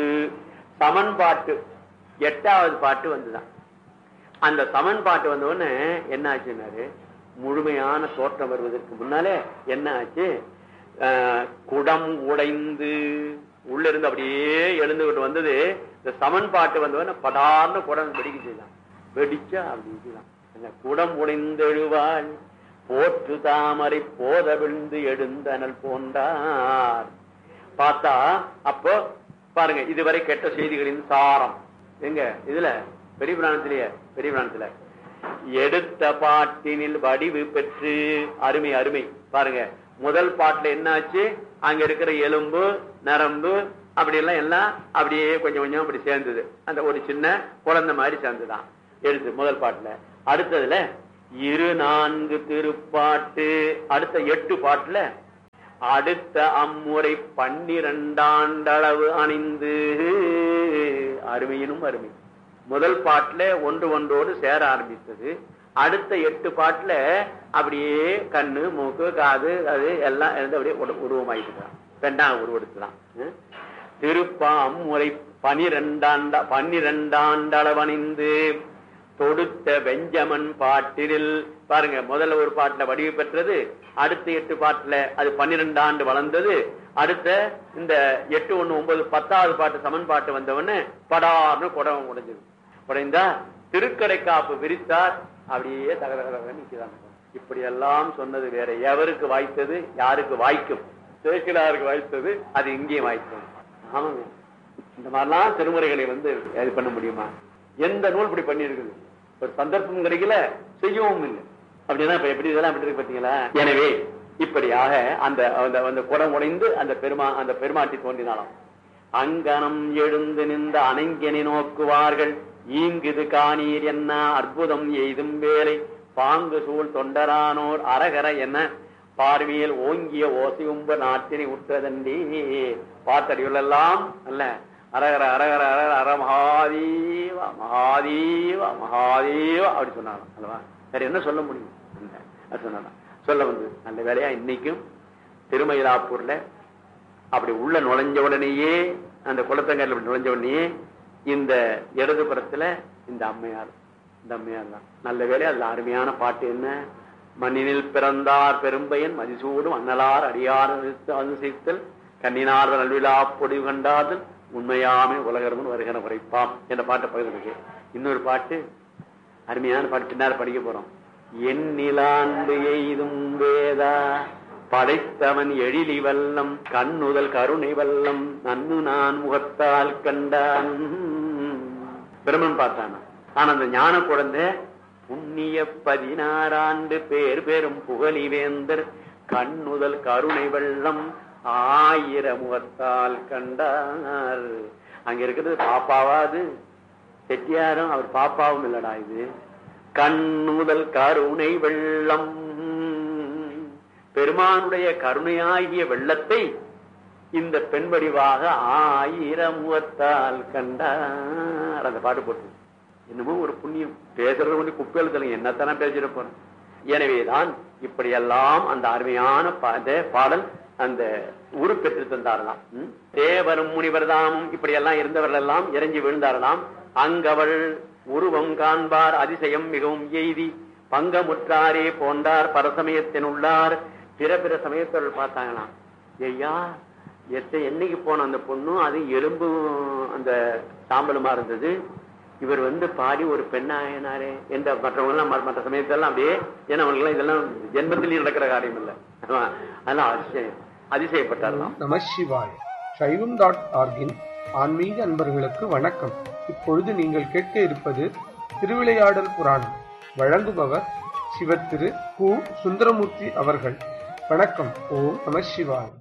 சமன் பாட்டு எட்டாவது பாட்டு வந்துதான் அந்த சமன் பாட்டு வந்த உடனே என்ன ஆச்சுன்னாரு முழுமையான தோற்றம் வருவதற்கு முன்னாலே என்ன ஆச்சு ஆஹ், குடம் உடைந்து உள்ள இருந்து அப்படியே எழுந்துகிட்டு வந்தது இந்த சமன் பாட்டு வந்த உடனே படார்னு குடம் வெடிக்க செய்யலாம் வெடிச்சா அப்படி இதுதான் அந்த குடம் உடைந்தெழுவாள் போற்று தாமரை போத விழுந்து எழுந்தனல் போன்றார் பார்த்தா அப்போ பாருங்க இதுவரை கெட்ட செய்திகளின் சாரம் எங்க இதுல பெரிய புராணத்திலேயே பெரிய புராணத்துல எடுத்த பாட்டினில் வடிவு பெற்று அருமை அருமை பாருங்க முதல் பாட்டுல என்னாச்சு அங்க இருக்கிற எலும்பு நரம்பு அப்படி எல்லாம் எல்லாம் அப்படியே கொஞ்சம் கொஞ்சம் அப்படி சேர்ந்தது அந்த ஒரு சின்ன குழந்தை மாதிரி சேர்ந்துதான் எடுத்து முதல் பாட்டுல அடுத்ததுல இரு நான்கு திருப்பாட்டு அடுத்த எட்டு பாட்டுல அடுத்த அம்முறை பன்னிரண்டாண்டளவு அணிந்து அருமையினும் அருமை முதல் பாட்டுல ஒன்று ஒன்றோடு சேர ஆரம்பித்தது அடுத்த எட்டு பாட்டுல அப்படியே கண்ணு மூக்கு காது அது எல்லாம் இருந்து அப்படியே உரு- உருவமாயிட்டுதான் ரெண்டாம் உருவெடுத்துதான் ம். திருப்பாம் முறை பனிரெண்டாண்ட பன்னிரெண்டாண்டளவணிந்து தொடுத்த வெஞ்சமன் பாட்டில் பாருங்க முதல்ல ஒரு பாட்டுல வடிவு பெற்றது அடுத்த எட்டு பாட்டுல அது பன்னிரெண்டு ஆண்டு வளர்ந்தது அடுத்த இந்த எட்டு ஒண்ணு ஒன்பது பத்தாவது பாட்டு சமன் பாட்டு வந்தவொடனே படார்னு குடம் உடைஞ்சது உடைந்தா திருக்கடை காப்பு விரித்தார் அப்படியே தகர தகர நிற்கிறாங்க இப்படி எல்லாம் சொன்னது வேற எவருக்கு வாய்த்தது யாருக்கு வாய்க்கும் சேக்கிலாருக்கு வாய்த்தது அது இங்கேயும் வாய்க்கும் ஆமாங்க இந்த மாதிரிலாம் திருமுறைகளை வந்து இது பண்ண முடியுமா எந்த நூல் இப்படி பண்ணியிருக்குது ஒரு சந்தர்ப்பம் கிடைக்கல செய்யவும் இல்லை அப்படின்னா இப்ப எப்படி இதெல்லாம் எப்படி இருக்கு பாத்தீங்களா எனவே இப்படியாக அந்த அந்த- அந்த குடம் உடைந்து அந்த பெருமா அந்த பெருமாட்டி தோன்றினாலாம் அங்கனம் எழுந்து நின்ற அணங்கினை நோக்குவார்கள் ஈங்குது காணீர் என்ன அற்புதம் எய்தும் வேலை பாங்கு சூழ் தொண்டரானோர் அரகர என்ன பார்வையில் ஓங்கிய ஓசையும்ப நாட்டினை உற்றதண்டி பார்த்தடிகள் எல்லாம் அல்ல அரகர அரகர அரகர அர மகாதீவா மகாதீவா மகாதீவா அப்படி சொன்னாங்க அல்லவா வேற என்ன சொல்ல முடியும் இல்ல, அது சொன்னாங்க சொல்ல வந்து நல்ல வேலையா இன்னைக்கும் திருமயிலாப்பூர்ல அப்படி உள்ள நுழைஞ்ச உடனேயே அந்த குளத்தங்கல்ல அப்படி நுழைஞ்ச உடனேயே இந்த இடதுபுறத்துல இந்த அம்மையார் இந்த அம்மையார் தான் நல்ல வேலை அதுல அருமையான பாட்டு என்ன மண்ணினில் பிறந்தார் பெரும்பயன் மதிசூடும் அன்னலார் அடியார் அனுசரித்தல் கண்ணினார் நல்விழா பொடிவு கண்டாதல் உண்மையாமே உலகரமன் வருகிற உரைப்பாம் என்ற பாட்டை பகிர்ந்து இன்னொரு பாட்டு அருமையான பாட்டு பின்னால் படிக்க போறோம் எண்ணிலாண்டு எய்தும் வேதா படைத்தவன் எழிலி வல்லம் கண்ணுதல் கருணை வல்லம் நன்னு நான் முகத்தால் கண்டான் பிரம்மன் பார்த்தானா ஆனா அந்த ஞான குழந்தை புண்ணிய பதினாறாண்டு பேர் பெரும் புகழி வேந்தர் கண்ணுதல் கருணை வெள்ளம் ஆயிர முகத்தால் கண்டார் அங்க இருக்கிறது பாப்பாவாது செட்டியாரும் அவர் பாப்பாவும் இல்லடா இது கண்ணுதல் கருணை வெள்ளம் பெருமானுடைய கருணையாகிய வெள்ளத்தை இந்த பெண் வடிவாக ஆயிரம் முகத்தால் கண்டார் அந்த பாட்டு போட்டு என்னமோ ஒரு புண்ணியம் பேசுறது ஒண்ணு குப்பையில தெலுங்கு என்னத்தானே பேசிட்டு போறேன் எனவேதான் இப்படியெல்லாம் அந்த அருமையான பா- அந்த பாடல் அந்த உரு பெற்று தந்தாரலாம் ம்? தேவரும் முனிவர்தாமும் இப்படி எல்லாம் இருந்தவர்கள் எல்லாம் இறங்கி விழுந்தாரலாம் அங்கவள் உருவம் காண்பார் அதிசயம் மிகவும் எய்தி பங்கமுற்றாரே போன்றார் பரசமயத்தின் உள்ளார் பிற பிற சமயத்தவர்கள் பார்த்தாங்களாம் ஐயா எத்த என்னைக்கு போன அந்த பொண்ணும் அது எலும்பு அந்த சாம்பலுமா இருந்தது இவர் வந்து பாடி ஒரு பெண்ணாயினாரே என்ற மற்றவங்க எல்லாம் ம- மற்ற சமயத்தெல்லாம் அப்படியே ஏன்னா அவங்களுக்கு இதெல்லாம் ஜென்மத்திலேயே நடக்கிற காரியம் இல்லை ஆமா. அதெல்லாம் அதிசயம் அதிசயப்பட்டாரலாம் நம சிவாய் சைவம் டாட் ஆர்கின் ஆன்மீக அன்பர்களுக்கு வணக்கம் இப்பொழுது நீங்கள் கேட்க இருப்பது திருவிளையாடல் புராணம் வழங்குபவர் சிவத்திரு கு சுந்தரமூர்த்தி அவர்கள் வணக்கம் ஓம் நம சிவாய்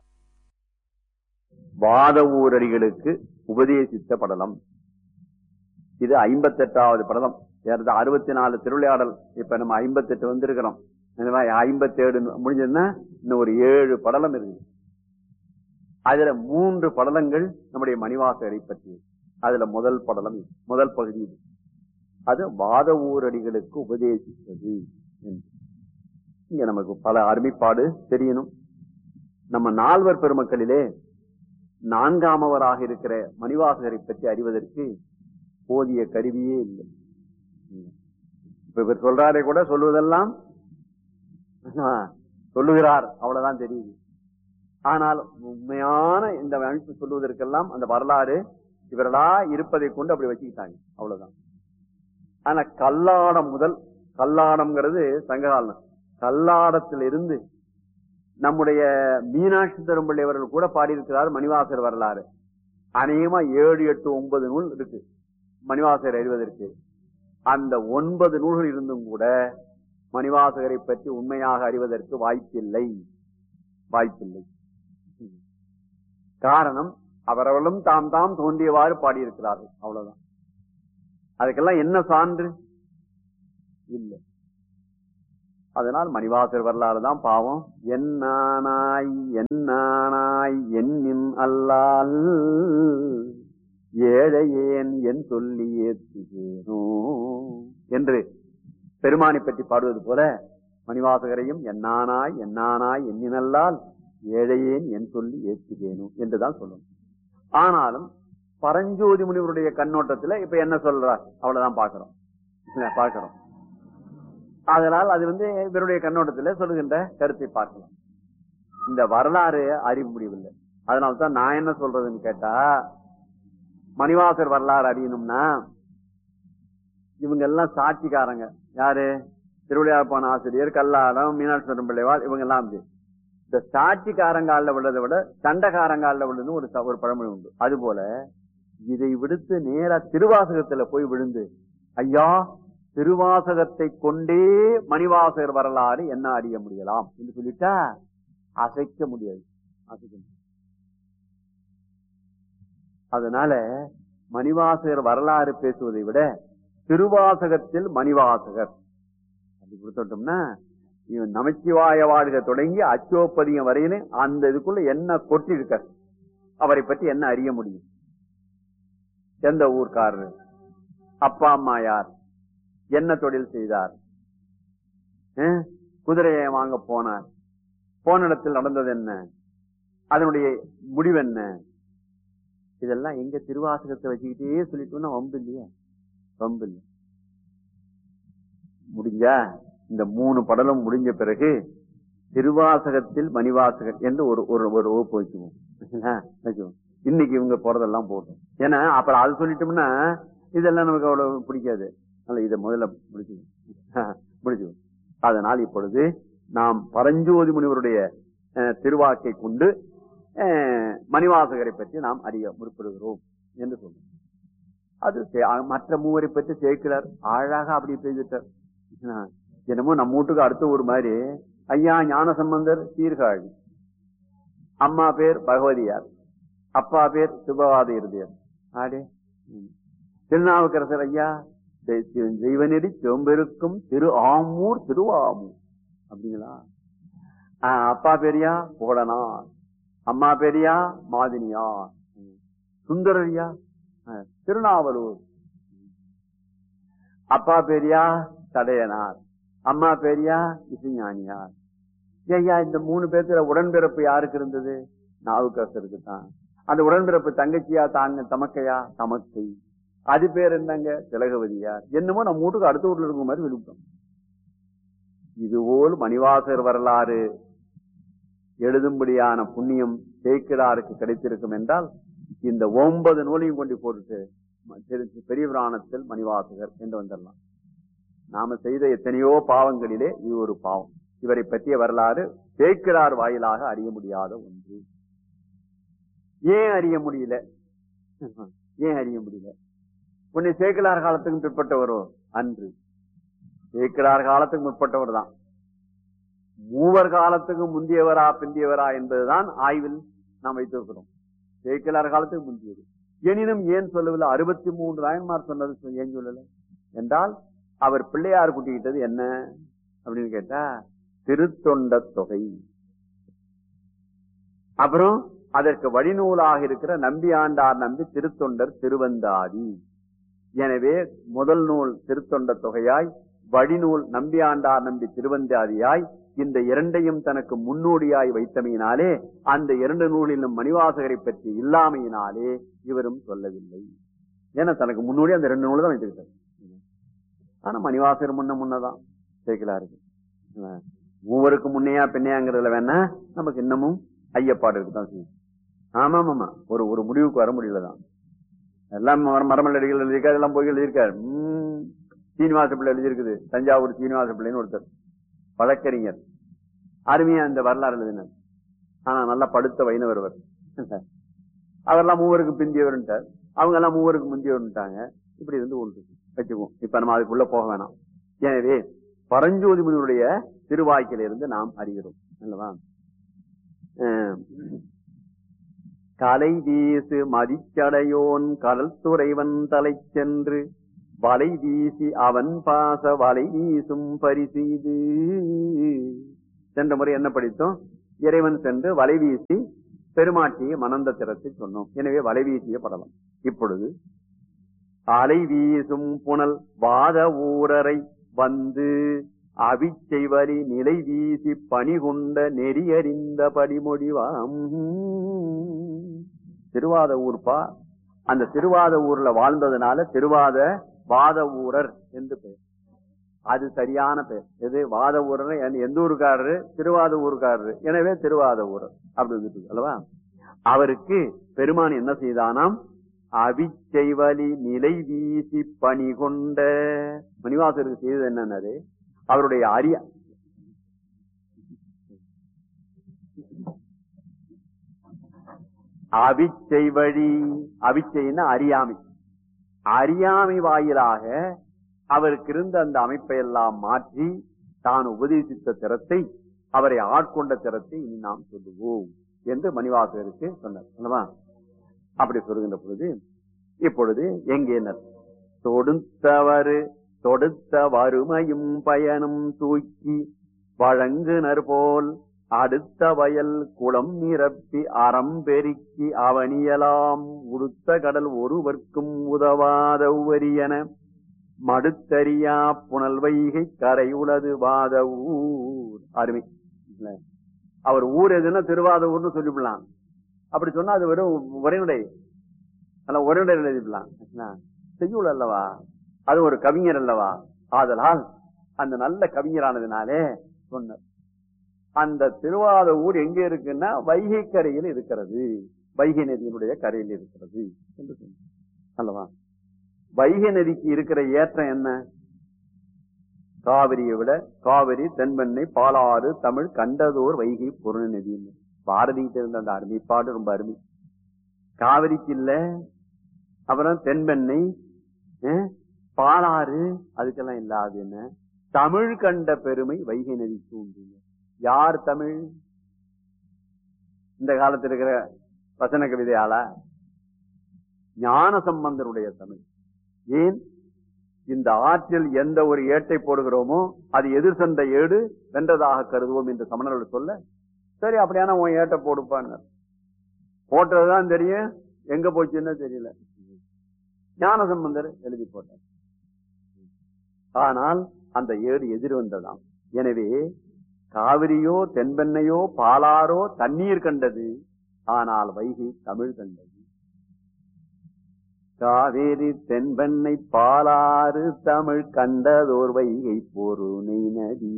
வாத ஊரடிகளுக்கு உபதேசித்த படலம் இது ஐம்பத்தெட்டாவது படலம் ஏறது அறுபத்தி நாலு திருவிளையாடல் இப்ப நம்ம ஐம்பத்தெட்டு வந்திருக்கிறோம் ஐம்பத்தி ஏழு முடிஞ்சதுன்னா இன்னும் ஒரு ஏழு படலம் இருக்குது அதுல மூன்று படலங்கள் நம்முடைய மணிவாசகரை பற்றியது அதுல முதல் படலம் இது. முதல் பகுதி இது அது வாத ஊரடிகளுக்கு உபதேசித்தது என்று இங்க நமக்கு பல அருமைப்பாடு தெரியணும் நம்ம நால்வர் பெருமக்களிலே நான்காமவராக இருக்கிற மணிவாசகரை பற்றி அறிவதற்கு போதிய கருவியே இல்லை ம். இப்ப இவர் சொல்றாரே கூட சொல்லுவதெல்லாம் ஆ, சொல்லுகிறார் அவ்வளவுதான் தெரியுது ஆனால் உண்மையான இந்த அமைப்பு சொல்லுவதற்கெல்லாம் அந்த வரலாறு இவர்களா இருப்பதை கொண்டு அப்படி வச்சுக்கிட்டாங்க அவ்வளவுதான் ஆனா கல்லாடம் முதல் கல்லாடம்ங்கிறது சங்ககாலம் கல்லாடத்தில் இருந்து நம்முடைய மீனாட்சி தரும்பிள்ளை அவர்கள் கூட பாடியிருக்கிறார் மணிவாசர் வரலாறு அநேகமா ஏழு எட்டு ஒன்பது நூல் இருக்கு மணிவாசகர் அறிவதற்கு அந்த ஒன்பது நூல்கள் இருந்தும் கூட மணிவாசகரை பற்றி உண்மையாக அறிவதற்கு வாய்ப்பில்லை வாய்ப்பில்லை காரணம் அவரவர்களும் தாம் தாம் தோன்றியவாறு பாடியிருக்கிறார்கள் அவ்வளவுதான் அதுக்கெல்லாம் என்ன சான்று இல்லை அதனால் மணிவாசர் வரலாறு தான் பாவம் என்னானாய் என்னானாய் என்னின் அல்லால் ஏழையேன் என் சொல்லி ஏற்றுகிறோ என்று பெருமானை பற்றி பாடுவது போல மணிவாசகரையும் என்னானாய் என்னானாய் எண்ணினல்லால் ஏழையேன் என் சொல்லி ஏற்றுகேனும் என்றுதான் சொல்லணும் ஆனாலும் பரஞ்சோதி முனிவருடைய கண்ணோட்டத்துல இப்ப என்ன சொல்றார் அவ்வளவுதான் பாக்குறோம் இல்ல, பார்க்கிறோம் அதனால் அது வந்து இவருடைய கண்ணோட்டத்துல சொல்லுகின்ற கருத்தை பார்க்கலாம் இந்த வரலாறு அறிய முடியவில்லை அதனால்தான் நான் என்ன சொல்றதுன்னு கேட்டா மணிவாசர் வரலாறு அறியணும்னா இவங்க எல்லாம் சாட்சிக்காரங்க யாரு திருவிளையாடப்பான ஆசிரியர் கல்லாடம் மீனாட்சி பிள்ளைவாள் இவங்க எல்லாம் அப்படி இந்த சாட்சிக்காரங்கால விழுறதை விட சண்டைக்காரங்கால விழுந்து ஒரு ச- ஒரு பழமொழி உண்டு அது போல இதை விடுத்து நேரா திருவாசகத்துல போய் விழுந்து ஐயா திருவாசகத்தை கொண்டே மணிவாசகர் வரலாறு என்ன அறிய முடியலாம் என்று சொல்லிட்டா அசைக்க முடியாது அசைக்க முடியாது. அதனால மணிவாசகர் வரலாறு பேசுவதை விட திருவாசகத்தில் மணிவாசகர் அப்படி கொடுத்துட்டோம்னா இவன் நமச்சிவாய வாழ்க தொடங்கி அச்சோப்பதியம் வரையிலும் அந்த இதுக்குள்ள என்ன கொட்டி இருக்க அவரை பற்றி என்ன அறிய முடியும் எந்த ஊர்க்காரர் அப்பா அம்மா யார் என்ன தொழில் செய்தார் அஹ்? குதிரையை வாங்க போனார் போன இடத்தில் நடந்தது என்ன அதனுடைய முடிவென்ன இதெல்லாம் எங்க திருவாசகத்தை வச்சுக்கிட்டே சொல்லிட்டோம்னா வம்பு இல்லையா வம்பு இல்லை முடிஞ்சா இந்த மூணு படலும் முடிஞ்ச பிறகு திருவாசகத்தில் மணிவாசகர் என்று ஒரு ஒரு ஒரு வகுப்பு வைக்குவோம் சரிங்களா? வைக்குவோம் இன்னைக்கு இவங்க போறதெல்லாம் போட்டோம் ஏன்னா அப்புறம் அது சொல்லிட்டோம்னா இதெல்லாம் நமக்கு அவ்வளவு பிடிக்காது அதனால இதை முதல்ல முடிச்சுக்கணும் முடிச்சுக்கணும் அதனால் இப்பொழுது நாம் பரஞ்சோதி முனிவருடைய அஹ், திருவாக்கை கொண்டு அஹ், மணிவாசகரை பற்றி நாம் அறிய முற்படுகிறோம் என்று சொல்றோம் அது சே- அ- மற்ற மூவரை பற்றி சேர்க்கிறார் அழகாக அப்படி பேசிட்டார் என்ன? என்னமோ நம்ம வீட்டுக்கு அடுத்த ஒரு மாதிரி ஐயா ஞான சம்பந்தர் சீர்காழி அம்மா பேர் பகவதியார் அப்பா பேர் சுபவாத இருதயர் ஆடே ம். திருநாவுக்கரசர் ஐயா தெ- தெ- தெய்வநெறி செம்பெருக்கும் திரு ஆமூர் திருவாமூர் அப்படிங்களா ஆ, அப்பா பேரியா புகழனார் அம்மா பேரியா மாதினியா ம். சுந்தரரியா ஆ, திருநாவலூர் அப்பா பேரியா தடையனார் அம்மா பேரியா இசைஞானியார் ஐயா இந்த மூணு பேர்த்துல உடன்பிறப்பு யாருக்கு இருந்தது நாவுக்கரசருக்கு தான் அந்த உடன்பிறப்பு தங்கச்சியா தாங்க தமக்கையா தமக்கை அது பேர் என்னங்க திலகவதியார் என்னமோ நம்ம வீட்டுக்கு அடுத்த ஊர்ல இருக்க மாதிரி விழுப்போம் இதுபோல் மணிவாசர் வரலாறு எழுதும்படியான புண்ணியம் சேக்கிடாருக்கு கிடைத்திருக்கும் என்றால் இந்த ஒன்பது நூலையும் கொண்டு போட்டுட்டு ம- திரு- பெரிய புராணத்தில் மணிவாசகர் என்று வந்துடலாம் நாம செய்த எத்தனையோ பாவங்களிலே இது ஒரு பாவம் இவரை பற்றிய வரலாறு சேக்கிடார் வாயிலாக அறிய முடியாத ஒன்று ஏன் அறிய முடியல ஏன் அறிய முடியல உன்னை சேக்கிலார் காலத்துக்கும் பிற்பட்டவரோ அன்று சேக்கிலார் காலத்துக்கு முற்பட்டவர் தான் மூவர் காலத்துக்கு முந்தியவரா பிந்தியவரா என்பதுதான் ஆய்வில் நாம் வைத்திருக்கிறோம் சேக்கிலார் காலத்துக்கு முந்தியது எனினும் ஏன் சொல்லவில்லை அறுபத்தி மூன்று நாயன்மார் சொன்னது சொ- ஏன் சொல்லல என்றால் அவர் பிள்ளையார் குட்டிக்கிட்டது என்ன அப்படின்னு கேட்டா திருத்தொண்ட தொகை அப்புறம் அதற்கு வழிநூலாக இருக்கிற நம்பி ஆண்டார் நம்பி திருத்தொண்டர் திருவந்தாதி எனவே முதல் நூல் திருத்தொண்ட தொகையாய் வழிநூல் நம்பி ஆண்டார் நம்பி திருவந்தாதியாய் இந்த இரண்டையும் தனக்கு முன்னோடியாய் வைத்தமையினாலே அந்த இரண்டு நூலிலும் மணிவாசகரை பற்றி இல்லாமையினாலே இவரும் சொல்லவில்லை ஏன்னா தனக்கு முன்னோடி அந்த ரெண்டு நூல் தான் வைத்துக்கிட்டார் ஆனா மணிவாசகர் முன்ன முன்னதான் சேர்க்கலாருக்கு மூவருக்கு முன்னையா பின்னையாங்கிறதுல வேணா நமக்கு இன்னமும் ஐயப்பாடு இருக்குதான் செய்யும் ஆமா ஆமா ஒரு ஒரு முடிவுக்கு வர முடியலதான் எல்லாம் மர- மரமல்லடிகள் எழுதியிருக்காரு எல்லாம் போய் எழுதியிருக்காரு உம், சீனிவாச பிள்ளை எழுதியிருக்குது தஞ்சாவூர் சீனிவாச பிள்ளைன்னு ஒருத்தர் வழக்கறிஞர் அருமையா இந்த வரலாறு எழுதினார் ஆனா நல்லா படுத்த வைணவர் அவர் அவரெல்லாம் மூவருக்கு பிந்தியவர்ன்ட்டார் அவங்க எல்லாம் மூவருக்கு முந்தியவர்ன்ட்டாங்க இப்படி இருந்து ஒன்று வச்சுக்குவோம் இப்ப நம்ம அதுக்குள்ள போக வேணாம் எனவே பரஞ்சோதி முனிவருடைய திருவாய்க்கில இருந்து நாம் அறிகிறோம் அல்லவா அஹ், கலை வீசு மதிச்சடையோன் கடல் துறைவன் தலை சென்று வலை வீசி அவன் பாச வலை வீசும் பரிசெய்து சென்ற முறை என்ன படித்தோம் இறைவன் சென்று வலை வீசி பெருமாட்டியை மணந்த திறத்தை சொன்னோம் எனவே வலை வீசிய படலம் இப்பொழுது அலை வீசும் புனல் வாத ஊரரை வந்து அவிச்செய்வரி நிலை வீசி பணி கொண்ட நெறியறிந்த படிமொழிவாம் திருவாத ஊர்ப்பா அந்த திருவாத ஊர்ல வாழ்ந்ததுனால திருவாத வாத ஊரர் என்று பெயர் அது சரியான பெயர் எது வாத ஊரர் எந்த- எந்த ஊருக்காரரு திருவாத ஊருக்காரரு எனவே திருவாத ஊரர் அப்படி வந்துட்டு இருக்கு அல்லவா அவருக்கு பெருமான் என்ன செய்தானாம் அவிச்செய்வலி நிலை வீசி பணி கொண்ட மணிவாசருக்கு செய்தது என்னன்னாரு அவருடைய அரிய அவிச்சை வழி அவிச்சைன்னா அறியாமை அறியாமை வாயிலாக அவருக்கு இருந்த அந்த அமைப்பை எல்லாம் மாற்றி தான் உபதேசித்த திறத்தை அவரை ஆட்கொண்ட திறத்தை இனி நாம் சொல்லுவோம் என்று மணிவாசகருக்கு சொன்னார் அல்லவா அப்படி சொல்லுகின்ற பொழுது இப்பொழுது எங்கேனர் தொடுத்தவரு தொடுத்த வறுமையும் பயனும் தூக்கி வழங்குனர் போல் அடுத்த வயல் குளம் நிரப்பி அறம் பெருக்கி அவனியலாம் உடுத்த கடல் ஒருவர்க்கும் உதவாத உவரியன மடுத்தறியா புனல் வைகை கரை உளது வாத ஊர் அருமை இல்ல? அவர் ஊர் எதுன்னா திருவாத ஊர்னு சொல்லிவிடலாம் அப்படி சொன்னா அது வெறும் உரைநடை அல்ல உரைநடை எழுதிவிடலாம் செய்யுள் அல்லவா அது ஒரு கவிஞர் அல்லவா ஆதலால் அந்த நல்ல கவிஞரானதுனாலே சொன்னார் அந்த திருவாத ஊர் எங்க இருக்குன்னா வைகை கரையில் இருக்கிறது வைகை நதியினுடைய கரையில் இருக்கிறது என்று சொன்னார் அல்லவா வைகை நதிக்கு இருக்கிற ஏற்றம் என்ன காவிரியை விட காவிரி தென்பெண்ணை பாலாறு தமிழ் கண்டதோர் வைகை பொருள் நதின்னு பாரதிகிட்ட இருந்த அந்த அருமைப்பாடு ரொம்ப அருமை காவிரிக்கு இல்ல அப்புறம் தென்பெண்ணை அஹ், பாலாறு அதுக்கெல்லாம் இல்லாது என்ன தமிழ் கண்ட பெருமை வைகை நதிக்கு உண்டு யார் தமிழ் இந்த காலத்தில் இருக்கிற வசன கவிதையால ஞான சம்பந்தருடைய தமிழ் ஏன் இந்த ஆற்றில் எந்த ஒரு ஏட்டை போடுகிறோமோ அது எதிர் சென்ற ஏடு வென்றதாக கருதுவோம் என்று சமணர்கள் சொல்ல சரி அப்படியான உன் ஏட்டை போடுப்பான்னு போட்டதுதான் தெரியும் எங்க போச்சுன்னு தெரியல ஞான சம்பந்தர் எழுதி போட்டார் ஆனால் அந்த ஏடு எதிர் வந்ததாம் எனவே காவிரியோ தென்பெண்ணையோ பாலாரோ தண்ணீர் கண்டது ஆனால் வைகை தமிழ் கண்டது காவேரி தென்பெண்ணை பாலாறு தமிழ் கண்டதோர் வைகை பொருணை நதி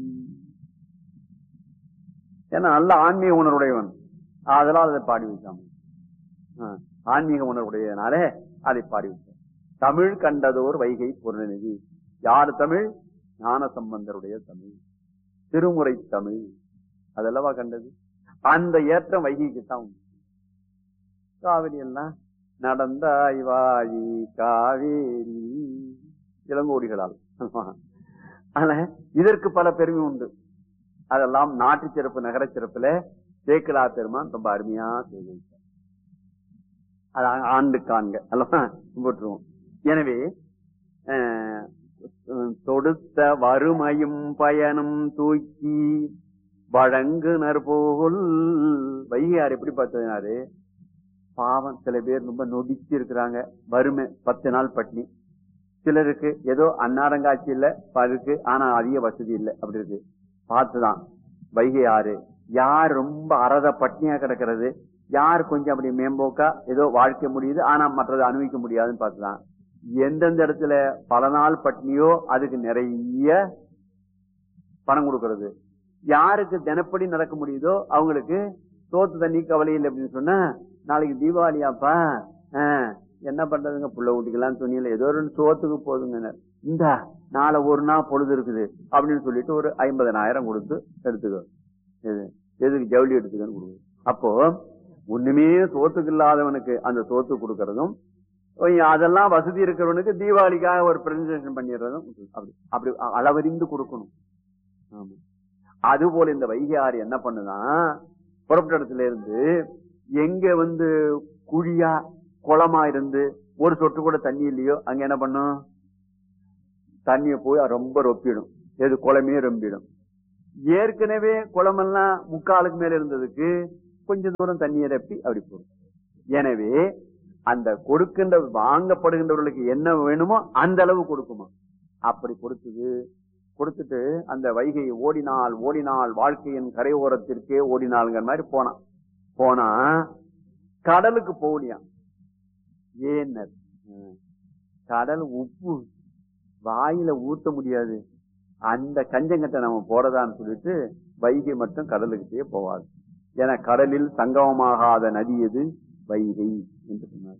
ஏன்னா நல்ல ஆன்மீக உணர்வுடையவன் அதனால் அதை பாடி வைக்காம ஆ, ஆன்மீக உணர்வுடையதுனாலே அதை பாடி வைத்தார் தமிழ் கண்டதோர் வைகை பொருணை நதி யார் தமிழ் ஞான சம்பந்தருடைய தமிழ் திருமுறை தமிழ் அதல்லவா கண்டது அந்த ஏற்றம் வைகைக்கு தான் உண்டு. காவிரி எல்லாம் நடந்தாய் வாழி காவேரி இளங்கோடிகளால் ஆனா இதற்கு பல பெருமை உண்டு அதெல்லாம் நாட்டு சிறப்பு நகர சிறப்புல சேக்கிலா பெருமான் ரொம்ப அருமையா செய்து வைத்தார். அது ஆ- ஆண்டு காண்க அல்லவா போட்டுருவோம் எனவே அஹ், தொடுத்த வறுமையும் பயனும் தூக்கி வழங்குனர் போல் வைகையார் எப்படி பார்த்ததுனாரு பாவம் சில பேர் ரொம்ப நொடிச்சு இருக்கிறாங்க வறுமை பத்து நாள் பட்னி சிலருக்கு ஏதோ அன்னாரங்காட்சி இல்ல இருக்கு ஆனா அதிக வசதி இல்லை அப்படி இருக்கு பார்த்துதான் வைகை ஆறு யார் ரொம்ப அறத பட்னியா கிடக்கிறது யார் கொஞ்சம் அப்படி மேம்போக்கா ஏதோ வாழ்க்கை முடியுது ஆனா மற்றதை அனுபவிக்க முடியாதுன்னு பார்த்துதான் எந்தெந்த இடத்துல பல நாள் பட்னியோ அதுக்கு நிறைய பணம் கொடுக்கறது யாருக்கு தினப்படி நடக்க முடியுதோ அவங்களுக்கு சோத்து தண்ணி கவலை இல்லை அப்படின்னு சொன்னா நாளைக்கு தீபாவளியாப்பா ஆ, என்ன பண்றதுங்க புள்ள ஊட்டிக்கலாம் துணியில ஏதோ ரெண்டு சோத்துக்கு போதுங்க இந்த நாளை ஒரு நாள் பொழுது இருக்குது அப்படின்னு சொல்லிட்டு ஒரு ஐம்பதனாயிரம் கொடுத்து எடுத்துக்கோ எது எதுக்கு ஜவுளி எடுத்துக்கன்னு கொடுக்குது அப்போ ஒண்ணுமே சோத்துக்கு இல்லாதவனுக்கு அந்த சோத்து கொடுக்கறதும் கொஞ்சம் அதெல்லாம் வசதி இருக்கிறவனுக்கு தீபாவளிக்காக ஒரு பிரசன்டேஷன் பண்ணிடுறதும் அப்படி அப்படி அளவறிந்து கொடுக்கணும் ஆமா அது போல இந்த வைகை ஆறு என்ன பண்ணுதான் புறப்பட்ட இடத்துல இருந்து எங்க வந்து குழியா குளமா இருந்து ஒரு சொட்டு கூட தண்ணி இல்லையோ அங்க என்ன பண்ணும் தண்ணியை போய் ரொம்ப ரொப்பிடும் எது குளமே ரொம்பிடும் ஏற்கனவே குளமெல்லாம் முக்காலுக்கு மேல இருந்ததுக்கு கொஞ்ச தூரம் தண்ணியை ரப்பி அப்படி போடும் எனவே அந்த கொடுக்கின்ற வாங்கப்படுகின்றவர்களுக்கு என்ன வேணுமோ அந்த அளவு கொடுக்குமா அப்படி கொடுத்தது கொடுத்துட்டு அந்த வைகை ஓடினால் ஓடினால் வாழ்க்கையின் கரையோரத்திற்கே ஓடினாள்ங்கிற மாதிரி போனான் போனா கடலுக்கு போகலையாம் ஏன்னர் ம். கடல் உப்பு வாயில ஊத்த முடியாது அந்த கஞ்சங்கட்டை நம்ம போறதான்னு சொல்லிட்டு வைகை மட்டும் கடலுக்கிட்டே போவாது ஏன்னா கடலில் சங்கமமாகாத நதி எது வைகை என்று சொன்னார்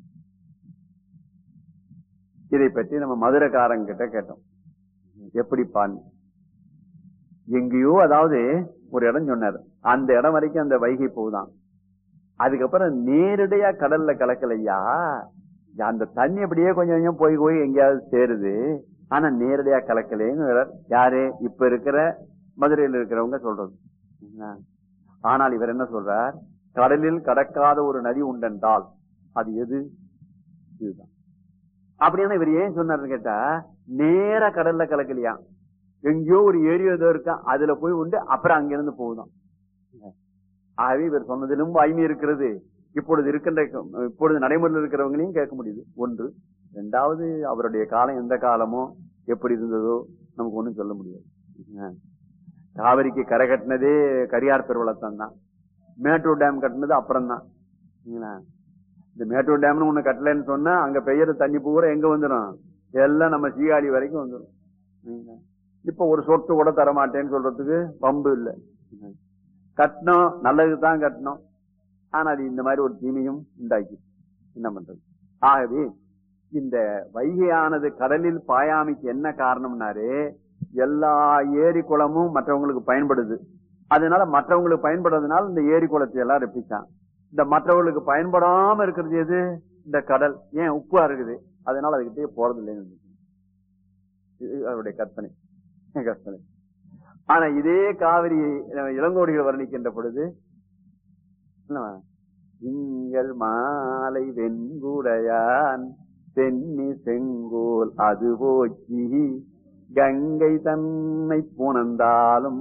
இதை பற்றி நம்ம மதுரைக்காரங்கிட்ட கேட்டோம் எப்படி பான் எங்கேயோ அதாவது ஒரு இடம் சொன்னார் அந்த இடம் வரைக்கும் அந்த வைகை போகுதான் அதுக்கப்புறம் நேரடியா கடல்ல கலக்கலையா அந்த தண்ணி அப்படியே கொஞ்சம் கொஞ்சம் போய் போய் எங்கேயாவது சேருது ஆனா நேரடியா கலக்கலைன்னு யாரு இப்ப இருக்கிற மதுரையில் இருக்கிறவங்க சொல்றது என்ன? ஆனால் இவர் என்ன சொல்றார் கடலில் கடக்காத ஒரு நதி உண்டென்றால் அது எது இதுதான் அப்படின்னு இவர் ஏன் சொன்னார்னு கேட்டா நேரா கடல்ல கலக்கலையா எங்கேயோ ஒரு ஏரியோ ஏதோ இருக்கா அதுல போய் உண்டு அப்புறம் அங்கிருந்து போகுதாம் ஆகவே இவர் சொன்னதிலும் வாய்மை இருக்கிறது இப்பொழுது இருக்கின்ற இப்பொழுது நடைமுறையில் இருக்கிறவங்களையும் கேட்க முடியுது ஒன்று இரண்டாவது அவருடைய காலம் எந்த காலமோ எப்படி இருந்ததோ நமக்கு ஒண்ணும் சொல்ல முடியாது என்ன? காவிரிக்கு கரை கட்டினதே கரியார் பெருவளத்தான் தான் மேட்டூர் டேம் கட்டினது அப்புறம் தான் இந்த மேட்டூர் டேம்னு ஒண்ணு கட்டலைன்னு சொன்னா அங்க பெய்யற தண்ணி பூரா எங்க வந்துடும் எல்லாம் நம்ம சீகாழி வரைக்கும் வந்துடும் சரிங்களா? இப்ப ஒரு சொட்டு கூட தர மாட்டேன்னு சொல்றதுக்கு பம்பு இல்லை கட்டணும் நல்லதுக்கு தான் கட்டணும் ஆனா அது இந்த மாதிரி ஒரு தீமையும் உண்டாக்கி என்ன பண்றது ஆகவே இந்த வைகையானது கடலில் பாயாமைக்கு என்ன காரணம்னாரு எல்லா ஏரி குளமும் மற்றவங்களுக்கு பயன்படுது அதனால மற்றவங்களுக்கு பயன்படுறதுனால இந்த ஏரி குளத்தை எல்லாம் ரெப்பிச்சான் இந்த மற்றவங்களுக்கு பயன்படாம இருக்கிறது எது இந்த கடல் ஏன் உப்பா இருக்குது அதனால அதுக்கிட்டே போறது இல்லைன்னு இது அவருடைய கற்பனை கற்பனை ஆனா இதே காவிரி அஹ், இளங்கோடிகள் வர்ணிக்கின்ற பொழுது என்னவா? திங்கள் மாலை வெண்குடையான் தென்னி செங்கோல் அது போக்கி கங்கை தன்னை புணர்ந்தாலும்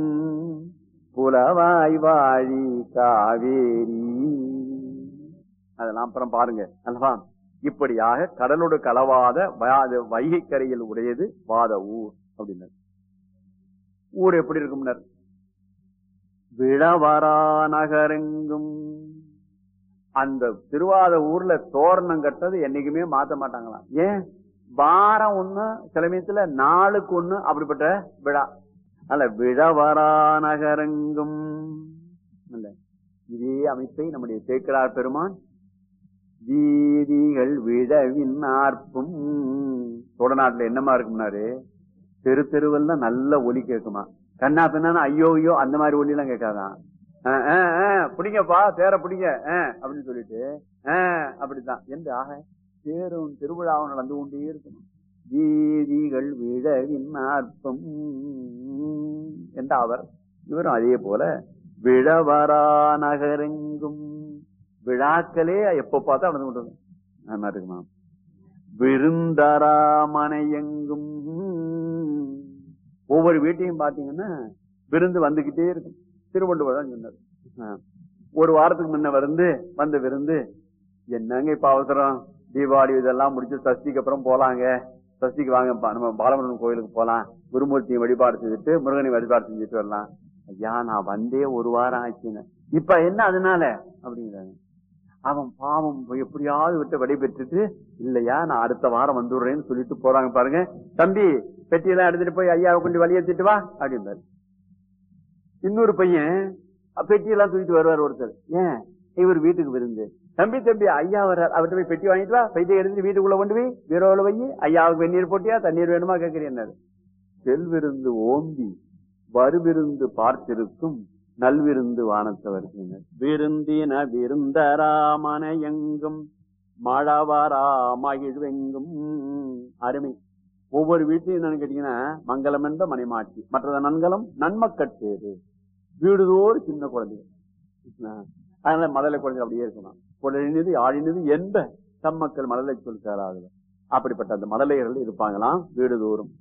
புலவாய் வாழி காவேரி அதெல்லாம் அப்புறம் பாருங்க அல்லவா இப்படியாக கடலோடு கலவாத வா- வைகை கரையில் உடையது வாத ஊர் அப்படின்னாரு ஊர் எப்படி இருக்கும்னர் விழவரா நகரெங்கும் அந்த திருவாத ஊர்ல தோரணம் கட்டது என்னைக்குமே மாத்த மாட்டாங்களாம் ஏன் வாரம் ஒண்ணு சில சமயத்துல நாளுக்கு ஒண்ணு அப்படிப்பட்ட விழா அல்ல விழவரா நகரெங்கும் இல்ல இதே அமைப்பை நம்முடைய சேக்கரார் பெருமான் வீதிகள் விழவின் ஆர்ப்பும் தொடநாட்டுல என்னமா இருக்கும்னாரு தெரு தெருவெல்லாம் நல்ல ஒலி கேட்குமா கண்ணா பின்னா ஐயோ ஐயோ அந்த மாதிரி ஒலி எல்லாம் கேட்காதான் அஹ், அஹ், அஹ், பிடிங்கப்பா தேர பிடிங்க அஹ், அப்படின்னு சொல்லிட்டு அஹ், அப்படித்தான் என்று ஆக தேரும் திருவிழாவும் நடந்து கொண்டே இருக்கணும் வீதிகள் விழவின் ஆர்ப்பம் என்ற அவர் இவரும் அதே போல விழவரா நகரெங்கும் விழாக்களே எப்ப பார்த்தா நடந்து கொண்டு இருக்கும். அது மாதிரி இருக்குமா விருந்தராமனையெங்கும் ஒவ்வொரு வீட்டையும் பாத்தீங்கன்னா விருந்து வந்துகிட்டே இருக்கும் திருவள்ளுவர் தான் சொன்னார் ஆ. ஒரு வாரத்துக்கு முன்ன வந்து வந்த விருந்து என்னங்க இப்ப அவசரம் தீபாவளி இதெல்லாம் முடிச்சு சஷ்டிக்கு அப்புறம் போலாங்க சஷ்டிக்கு வாங்கப்பா நம்ம பாலமுருகன் கோயிலுக்கு போலாம் குருமூர்த்தியை வழிபாடு செஞ்சுட்டு முருகனை வழிபாடு செஞ்சுட்டு வரலாம் ஐயா நான் வந்தே ஒரு வாரம் ஆச்சுன்னு இப்ப என்ன அதனால அப்படிங்கிறாங்க அவன் பாவம் எப்படியாவது விட்டு விடைபெற்றுட்டு இல்லையா நான் அடுத்த வாரம் வந்துடுறேன்னு சொல்லிட்டு போறாங்க பாருங்க தம்பி பெட்டியெல்லாம் எடுத்துட்டு போய் ஐயாவை கொண்டு வழி ஏத்திட்டு வா அப்படிம்பாரு இன்னொரு பையன் அஹ், பெட்டியெல்லாம் தூக்கிட்டு வருவார் ஒருத்தர் ஏன் இவர் வீட்டுக்கு விருந்து தம்பி தம்பி ஐயா வர்றார் அவர்கிட்ட போய் பெட்டி வாங்கிட்டு வா பெட்டியை எடுத்துட்டு வீட்டுக்குள்ள கொண்டு போய் பீரோல வை ஐயாவுக்கு வெந்நீர் போட்டியா தண்ணீர் வேணுமா கேட்கிறேன் செல்விருந்து ஓம்பி வருவிருந்து பார்த்திருக்கும் நல்விருந்து வானத்தவர்கினர் விருந்தின விருந்தராமன எங்கும் மழவரா மகிழ்வெங்கும் அருமை ஒவ்வொரு வீட்டையும் என்னன்னு கேட்டீங்கன்னா மங்களம் என்ற மனைமாட்சி மற்றது நன்கலம் நன்மக்கட்டேது வீடுதோறு சின்ன குழந்தைகள் அதனால மழலை குழந்தை அப்படியே இருக்கணும் குழலினது ஆழினது என்ப தம்மக்கள் மழலை சொல்கிறார்கள் அப்படிப்பட்ட அந்த மழலைகள் இருப்பாங்களாம் வீடுதோறும்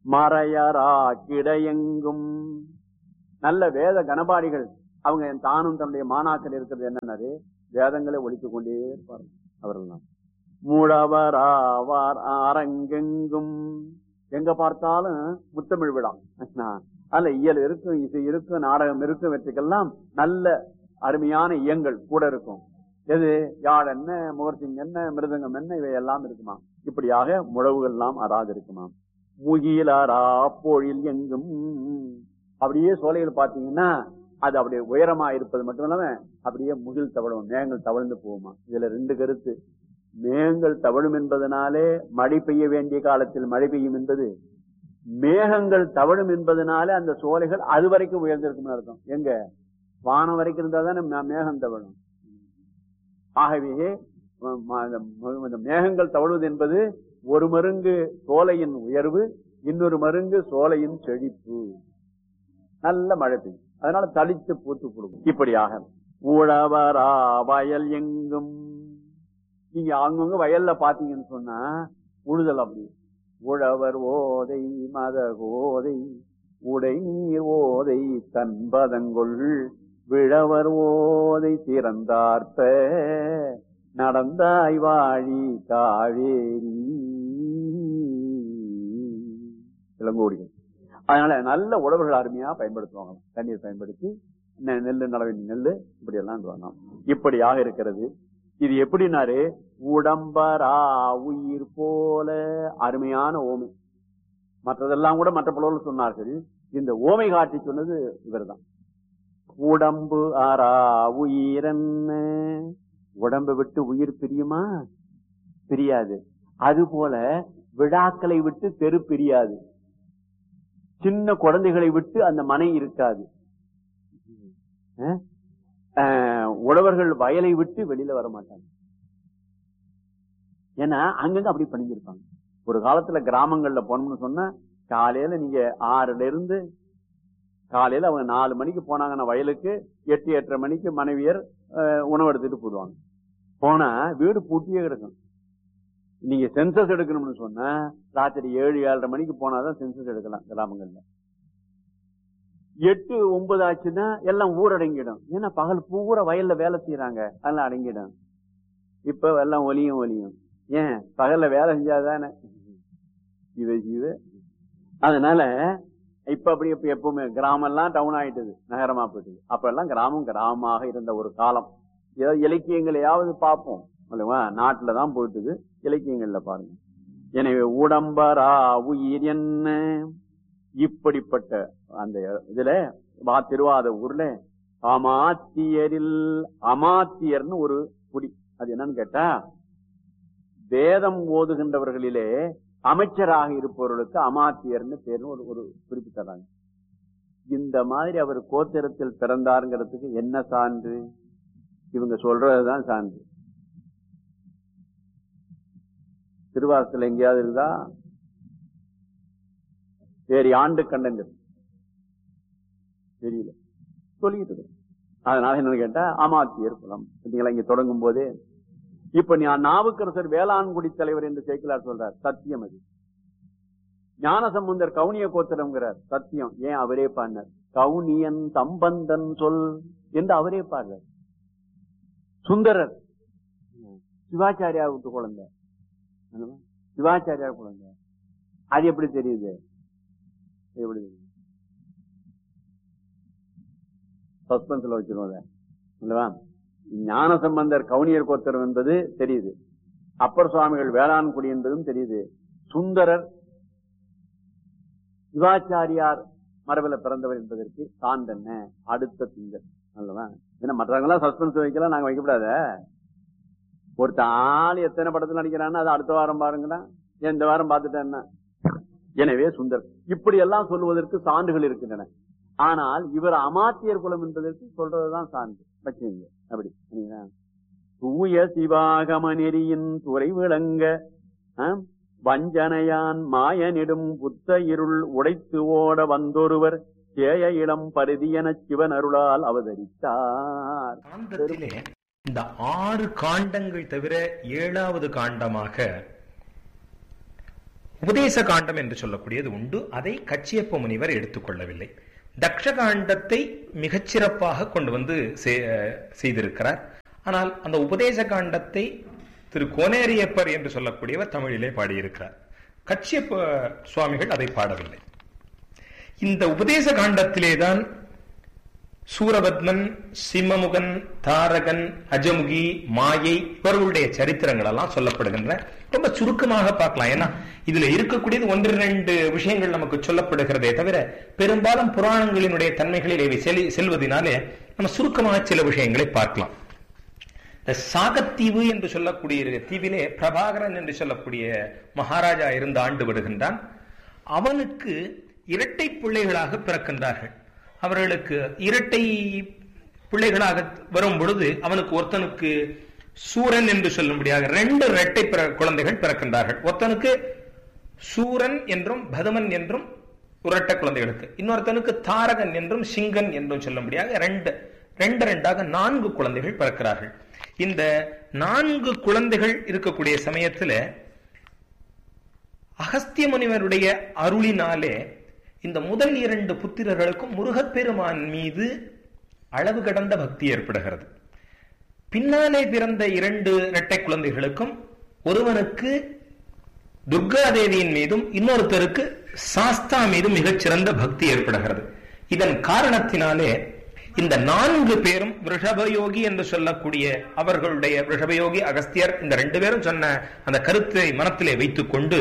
மறையரா கிடையெங்கும் நல்ல வேத கணபாடிகள் அவங்க தானும் தன்னுடைய மாணாக்கர் இருக்கிறது என்னன்னாரு வேதங்களை ஒழித்துக் கொண்டே இருப்பார்கள் அவர்கள் முழவராவார் அரங்கெங்கும் எங்க பார்த்தாலும் முத்தமிழ் விழா அதுல இயல் இருக்கும் இசை இருக்கும் நாடகம் இருக்கும் வெற்றிக்கெல்லாம் நல்ல அருமையான இயங்கள் கூட இருக்கும் எது யாழ் என்ன முகர்சிங் என்ன மிருதங்கம் என்ன இவை எல்லாம் இருக்குமா இப்படியாக முழவுகள் எல்லாம் அறாது இருக்குமா முகிலரா பொழில் எங்கும் அப்படியே சோலைகள் பாத்தீங்கன்னா அது அப்படியே உயரமா இருப்பது மட்டும் இல்லாம அப்படியே முகில் தவழும் மேகங்கள் தவழ்ந்து போகுமா இதுல ரெண்டு கருத்து மேகங்கள் தவழும் என்பதனாலே மழை பெய்ய வேண்டிய காலத்தில் மழை பெய்யும் என்பது மேகங்கள் தவழும் என்பதனாலே அந்த சோலைகள் அது வரைக்கும் உயர்ந்திருக்கும் அர்த்தம் எங்க வானம் வரைக்கும் இருந்தா தானே மே- மேகம் தவழும் ஆகவே ம- ம- இந்த மேகங்கள் தவழுவது என்பது ஒரு மருங்கு சோலையின் உயர்வு இன்னொரு மருங்கு சோலையின் செழிப்பு நல்ல மழை பெய்யும் அதனால தளித்து பூத்து கொடுக்கும் இப்படியாக உழவரா வயல் எங்கும் நீங்க அங்கங்க வயல்ல பாத்தீங்கன்னு சொன்னா உழுதல் அப்படி உழவர் ஓதை மத ஓதை உடை நீர் ஓதை தன்பதங்கொள் விழவர் ஓதை திறந்தார்ப்ப நடந்தாய் வாழி காவேரி இளங்கோடிகள் அதனால நல்ல உழவர்கள் அருமையா பயன்படுத்துவாங்க தண்ணீர் பயன்படுத்தி நெ- நெல்லு நடவேண்டிய நெல்லு இப்படி எல்லாம் வரலாம் இப்படியாக இருக்கிறது இது எப்படின்னாரு உடம்பரா உயிர் போல அருமையான ஓமை மற்றதெல்லாம் கூட மற்ற புலவர்கள் சொன்னார்கள் இந்த ஓமை காட்டி சொன்னது இவர்தான் உடம்பு ஆறா உயிரன்ன உடம்பை விட்டு உயிர் பிரியுமா பிரியாது அது போல விழாக்களை விட்டு தெரு பிரியாது சின்ன குழந்தைகளை விட்டு அந்த மனை இருக்காது அஹ்? அஹ், உழவர்கள் வயலை விட்டு வெளியில வர மாட்டாங்க ஏன்னா அங்கங்க அப்படி பண்ணியிருப்பாங்க ஒரு காலத்துல கிராமங்கள்ல போனோம்னு சொன்னா காலையில நீங்க ஆறுல இருந்து காலையில அவங்க நாலு மணிக்கு போனாங்கன்னா வயலுக்கு எட்டு எட்டரை மணிக்கு மனைவியர் அஹ், உணவு எடுத்துட்டு போடுவாங்க போனா வீடு பூட்டியே கிடக்கும் நீங்க சென்சஸ் எடுக்கணும்னு சொன்னா ராத்திரி ஏழு ஏழரை மணிக்கு போனாதான் சென்சஸ் எடுக்கலாம் கிராமங்கள்ல எட்டு ஒன்பது ஆச்சுன்னா எல்லாம் ஊரடங்கிடும் ஏன்னா பகல் பூரா வயல்ல வேலை செய்யறாங்க அதெல்லாம் அடங்கிடும் இப்ப எல்லாம் ஒலியும் ஒலியும் ஏன் பகல்ல வேலை செஞ்சாதானே சிவ சிவ அதனால இப்ப அப்படி இப்ப எப்பவுமே கிராமம் எல்லாம் டவுன் ஆயிட்டது நகரமா போயிட்டது அப்ப எல்லாம் கிராமம் கிராமமாக இருந்த ஒரு காலம் ஏதோ இலக்கியங்களையாவது பார்ப்போம் அல்லவா நாட்டுல தான் போயிட்டுது இலக்கியங்கள்ல பாருங்க எனவே உடம்பரா உயிர் என்ன இப்படிப்பட்ட அந்த இதுல வா திருவாத ஊர்ல அமாத்தியரில் அமாத்தியர்னு ஒரு குடி அது என்னன்னு கேட்டா வேதம் ஓதுகின்றவர்களிலே அமைச்சராக இருப்பவர்களுக்கு அமாத்தியர்னு பேர்னு ஒரு ஒரு குறிப்பு தராங்க இந்த மாதிரி அவர் கோத்திரத்தில் பிறந்தாருங்கிறதுக்கு என்ன சான்று இவங்க சொல்றதுதான் சான்று திருவாசத்துல எங்கேயாவது இருக்குதா வேறு ஆண்டு கண்டங்கள் தெரியல சொல்லிக்கிட்டு இருக்கு. அதனால என்னன்னு கேட்டா அமாத்தியர் குலம் பார்த்தீங்களா இங்க தொடங்கும் போதே இப்ப நான் நாவுக்கரசர் வேளாண்குடி தலைவர் என்று சேக்கிலார் சொல்றார் சத்தியம் அது ஞானசம்பந்தர் கவுனிய கோத்திரம்ங்கிறார் சத்தியம் ஏன் அவரே பாடினார் கவுனியன் சம்பந்தன் சொல் என்று அவரே பாடுறார் சுந்தரர் சிவாச்சாரியா விட்டு குழந்தை என்னவா? சிவாச்சாரியா குழந்தை அது எப்படி தெரியுது எப்படி தெரியுது சஸ்பென்ஸ்ல வச்சிருவோம் அதை. இல்லவா ஞான சம்பந்தர் கவுனியர் கோத்தரம் என்பது தெரியுது அப்பர் சுவாமிகள் வேளாண்குடி என்பதும் தெரியுது சுந்தரர் சிவாச்சாரியார் மரபில பிறந்தவர் என்பதற்கு சான்றென்ன அடுத்த திங்கள் அல்லவா ஏன்னா மற்றவங்களாம் சஸ்பென்ஸ் வைக்கலாம் நாங்க வைக்கப்படாத ஒருத்த ஆள் எத்தனை படத்துல நடிக்கிறான்னு அது அடுத்த வாரம் பாருங்களா இந்த வாரம் பார்த்துட்டேன்னா எனவே சுந்தர் இப்படி எல்லாம் சொல்லுவதற்கு சான்றுகள் இருக்கின்றன ஆனால் இவர் அமாத்தியர் குலம் என்பதற்கு சொல்றதுதான் சான்று வச்சுங்க அப்படி சரிங்களா? தூய சிவாகம நெறியின் துறை விளங்க ஆம், வஞ்சனையான் மாயனிடும் புத்த இருள் உடைத்து ஓட வந்தொருவர் சேய இளம் பருதியன சிவன் அருளால் அவதரித்தார் காண்டத்திலே இந்த ஆறு காண்டங்கள் தவிர ஏழாவது காண்டமாக உபதேச காண்டம் என்று சொல்லக்கூடியது உண்டு அதை கச்சியப்ப முனிவர் எடுத்துக்கொள்ளவில்லை தக்ஷ காண்டத்தை மிகச்சிறப்பாக கொண்டு வந்து செய்- செய்திருக்கிறார் ஆனால் அந்த உபதேச காண்டத்தை திரு கோனேரியப்பர் என்று சொல்லக்கூடியவர் தமிழிலே பாடியிருக்கிறார் கச்சியப்ப சுவாமிகள் அதை பாடவில்லை இந்த உபதேச காண்டத்திலேதான் சூரபத்மன் சிம்மமுகன் தாரகன் அஜமுகி மாயை இவர்களுடைய சரித்திரங்கள் எல்லாம் சொல்லப்படுகின்றன ரொம்ப சுருக்கமாக பார்க்கலாம் ஏன்னா இதுல இருக்கக்கூடியது ஒன்று இரண்டு விஷயங்கள் நமக்கு சொல்லப்படுகிறதே தவிர பெரும்பாலும் புராணங்களினுடைய தன்மைகளில் இவை செல் செல்வதனாலே நம்ம சுருக்கமாக சில விஷயங்களை பார்க்கலாம் இந்த சாகத்தீவு என்று சொல்லக்கூடிய தீவிலே பிரபாகரன் என்று சொல்லக்கூடிய மகாராஜா இருந்து ஆண்டு விடுகின்றான் அவனுக்கு இரட்டை பிள்ளைகளாக பிறக்கின்றார்கள் அவர்களுக்கு இரட்டை பிள்ளைகளாக வரும் பொழுது அவனுக்கு ஒருத்தனுக்கு சூரன் என்று சொல்லும்படியாக ரெண்டு இரட்டை பிற- குழந்தைகள் பிறக்கின்றார்கள் ஒருத்தனுக்கு சூரன் என்றும் பதுமன் என்றும் உரட்ட குழந்தைகளுக்கு இன்னொருத்தனுக்கு தாரகன் என்றும் சிங்கன் என்றும் சொல்லும்படியாக ரெண்டு ரெண்டு ரெண்டாக நான்கு குழந்தைகள் பிறக்கிறார்கள் இந்த நான்கு குழந்தைகள் இருக்கக்கூடிய சமயத்துல அகஸ்திய முனிவருடைய அருளினாலே இந்த முதல் இரண்டு புத்திரர்களுக்கும் முருகப்பெருமான் மீது அளவு கடந்த பக்தி ஏற்படுகிறது பின்னாலே பிறந்த இரண்டு இரட்டை குழந்தைகளுக்கும் ஒருவனுக்கு துர்காதேவியின் மீதும் இன்னொருத்தருக்கு சாஸ்தா மீதும் மிகச்சிறந்த பக்தி ஏற்படுகிறது இதன் காரணத்தினாலே இந்த நான்கு பேரும் ரிஷபயோகி என்று சொல்லக்கூடிய அவர்களுடைய ரிஷபயோகி அகஸ்தியர் இந்த ரெண்டு பேரும் சொன்ன அந்த கருத்தை மனத்திலே வைத்துக் கொண்டு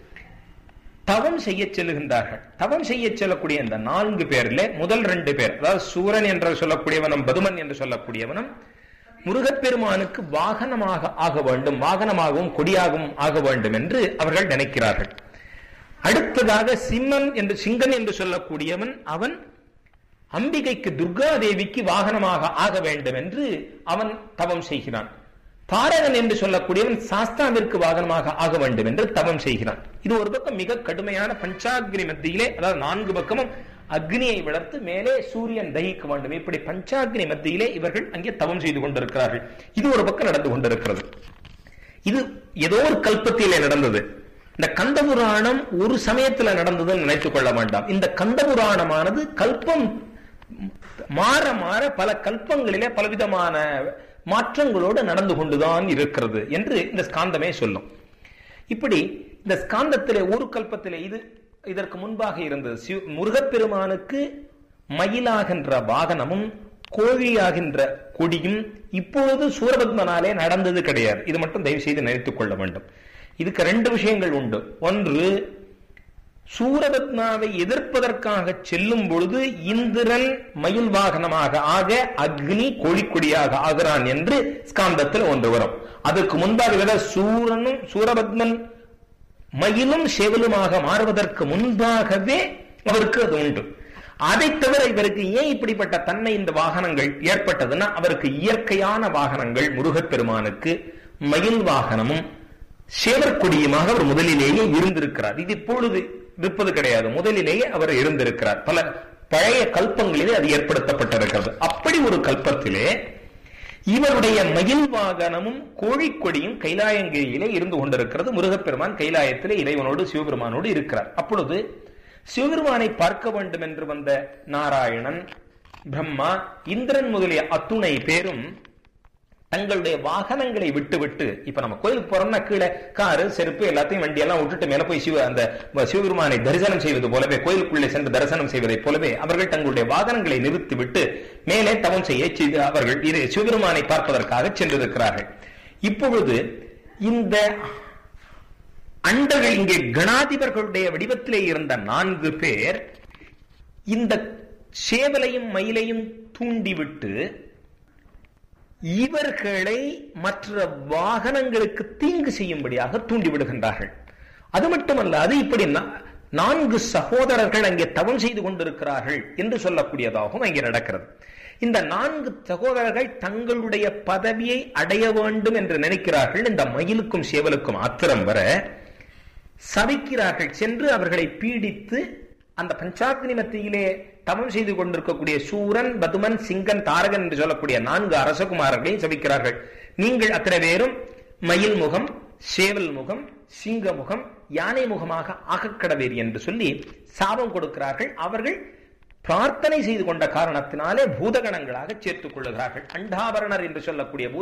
தவம் செய்ய செல்லுகின்றார்கள் தவம் செய்ய செல்லக்கூடிய இந்த நான்கு பேர்ல முதல் ரெண்டு பேர் அதாவது சூரன் என்று சொல்லக்கூடியவனும் பதுமன் என்று சொல்லக்கூடியவனும் முருகப்பெருமானுக்கு வாகனமாக ஆக வேண்டும் வாகனமாகவும் கொடியாகவும் ஆக வேண்டும் என்று அவர்கள் நினைக்கிறார்கள் அடுத்ததாக சிம்மன் என்று சிங்கன் என்று சொல்லக்கூடியவன் அவன் அம்பிகைக்கு துர்கா தேவிக்கு வாகனமாக ஆக வேண்டும் என்று அவன் தவம் செய்கிறான் தாரகன் என்று சொல்லக்கூடியவன் சாஸ்தாவிற்கு வாகனமாக ஆக வேண்டும் என்று தவம் செய்கிறான் இது ஒரு பக்கம் மிக கடுமையான பஞ்சாக்னி மத்தியிலே அதாவது நான்கு பக்கமும் அக்னியை வளர்த்து மேலே சூரியன் தகிக்க வேண்டும் இப்படி பஞ்சாக்னி மத்தியிலே இவர்கள் அங்கே தவம் செய்து கொண்டிருக்கிறார்கள் இது ஒரு பக்கம் நடந்து கொண்டிருக்கிறது இது ஏதோ ஒரு கல்பத்திலே நடந்தது இந்த கந்த புராணம் ஒரு சமயத்துல நடந்ததுன்னு நினைத்துக் கொள்ள வேண்டாம் இந்த கந்த புராணமானது கல்பம் மாற மாற பல கல்பங்களிலே பலவிதமான மாற்றங்களோடு நடந்து கொண்டுதான் இருக்கிறது என்று இந்த ஸ்காந்தமே சொல்லும் இப்படி இந்த ஸ்காந்தத்திலே ஒரு கல்பத்திலே இது இதற்கு முன்பாக இருந்தது சிவ- முருகப்பெருமானுக்கு மயிலாகின்ற வாகனமும் கோழியாகின்ற கொடியும் இப்பொழுது சூரபத்மனாலே நடந்தது கிடையாது இது மட்டும் தயவு செய்து நினைத்துக் கொள்ள வேண்டும் இதுக்கு ரெண்டு விஷயங்கள் உண்டு ஒன்று சூரபத்மாவை எதிர்ப்பதற்காக செல்லும் பொழுது இந்திரன் மயில் வாகனமாக ஆக அக்னி கோழிக்கொடியாக ஆகிறான் என்று ஸ்காந்தத்தில் ஒன்று வரும் அதற்கு முன்பாக விட சூரனும் சூரபத்மன் மயிலும் செவிலுமாக மாறுவதற்கு முன்பாகவே அவருக்கு அது உண்டு அதை தவிர இவருக்கு ஏன் இப்படிப்பட்ட தன்மை இந்த வாகனங்கள் ஏற்பட்டதுன்னா அவருக்கு இயற்கையான வாகனங்கள் முருகப்பெருமானுக்கு மயில் வாகனமும் சேவற்கொடியுமாக அவர் முதலிலேயே இருந்திருக்கிறார் இது இப்பொழுது இருப்பது கிடையாது முதலிலேயே அவர் இருந்திருக்கிறார் பல பழைய கல்பங்களிலே அது ஏற்படுத்தப்பட்டிருக்கிறது அப்படி ஒரு கல்பத்திலே இவருடைய மயில் வாகனமும் கோழிக்கொடியும் கைலாயங்கிரியிலே இருந்து கொண்டிருக்கிறது முருகப்பெருமான் கைலாயத்திலே இறைவனோடு சிவபெருமானோடு இருக்கிறார் அப்பொழுது சிவபெருமானை பார்க்க வேண்டும் என்று வந்த நாராயணன் பிரம்மா இந்திரன் முதலிய அத்துணை பேரும் தங்களுடைய வாகனங்களை விட்டு விட்டு இப்ப நம்ம கோயிலுக்கு போறோம்னா கீழே காரு செருப்பு எல்லாத்தையும் வண்டி எல்லாம் விட்டுட்டு மேல போய் சிவ அந்த சிவபெருமானை தரிசனம் செய்வது போலவே கோயிலுக்குள்ளே சென்று தரிசனம் செய்வதைப் போலவே அவர்கள் தங்களுடைய வாகனங்களை நிறுத்தி விட்டு மேலே தவம் செய்ய செய்து அவர்கள் இது சிவபெருமானை பார்ப்பதற்காக சென்றிருக்கிறார்கள் இப்பொழுது இந்த அண்டர்கள் இங்கே கணாதிபர்களுடைய வடிவத்திலே இருந்த நான்கு பேர் இந்த சேவலையும் மயிலையும் தூண்டிவிட்டு இவர்களை மற்ற வாகனங்களுக்கு தீங்கு செய்யும்படியாக தூண்டிவிடுகின்றார்கள் அது மட்டுமல்ல அது இப்படி நா- நான்கு சகோதரர்கள் அங்கே தவம் செய்து கொண்டிருக்கிறார்கள் என்று சொல்லக்கூடியதாகவும் அங்கே நடக்கிறது இந்த நான்கு சகோதரர்கள் தங்களுடைய பதவியை அடைய வேண்டும் என்று நினைக்கிறார்கள் இந்த மயிலுக்கும் சேவலுக்கும் ஆத்திரம் வர சபிக்கிறார்கள் சென்று அவர்களை பீடித்து அந்த பஞ்சாக்னி மத்தியிலே தவம் செய்து கொண்டிருக்கக்கூடிய சூரன் பதுமன் சிங்கன் தாரகன் என்று சொல்லக்கூடிய நான்கு அரசகுமாரர்களையும் சபிக்கிறார்கள் நீங்கள் அத்தனை பேரும் மயில் முகம் சேவல் முகம் சிங்க முகம் யானை முகமாக ஆகக்கடவேரி என்று சொல்லி சாபம் கொடுக்கிறார்கள் அவர்கள் பிரார்த்தனை செய்து கொண்ட காரணத்தினாலே பூதகணங்களாக சேர்த்துக் கொள்ளுகிறார்கள் அண்டாபரணர் என்று சொல்லக்கூடிய பூத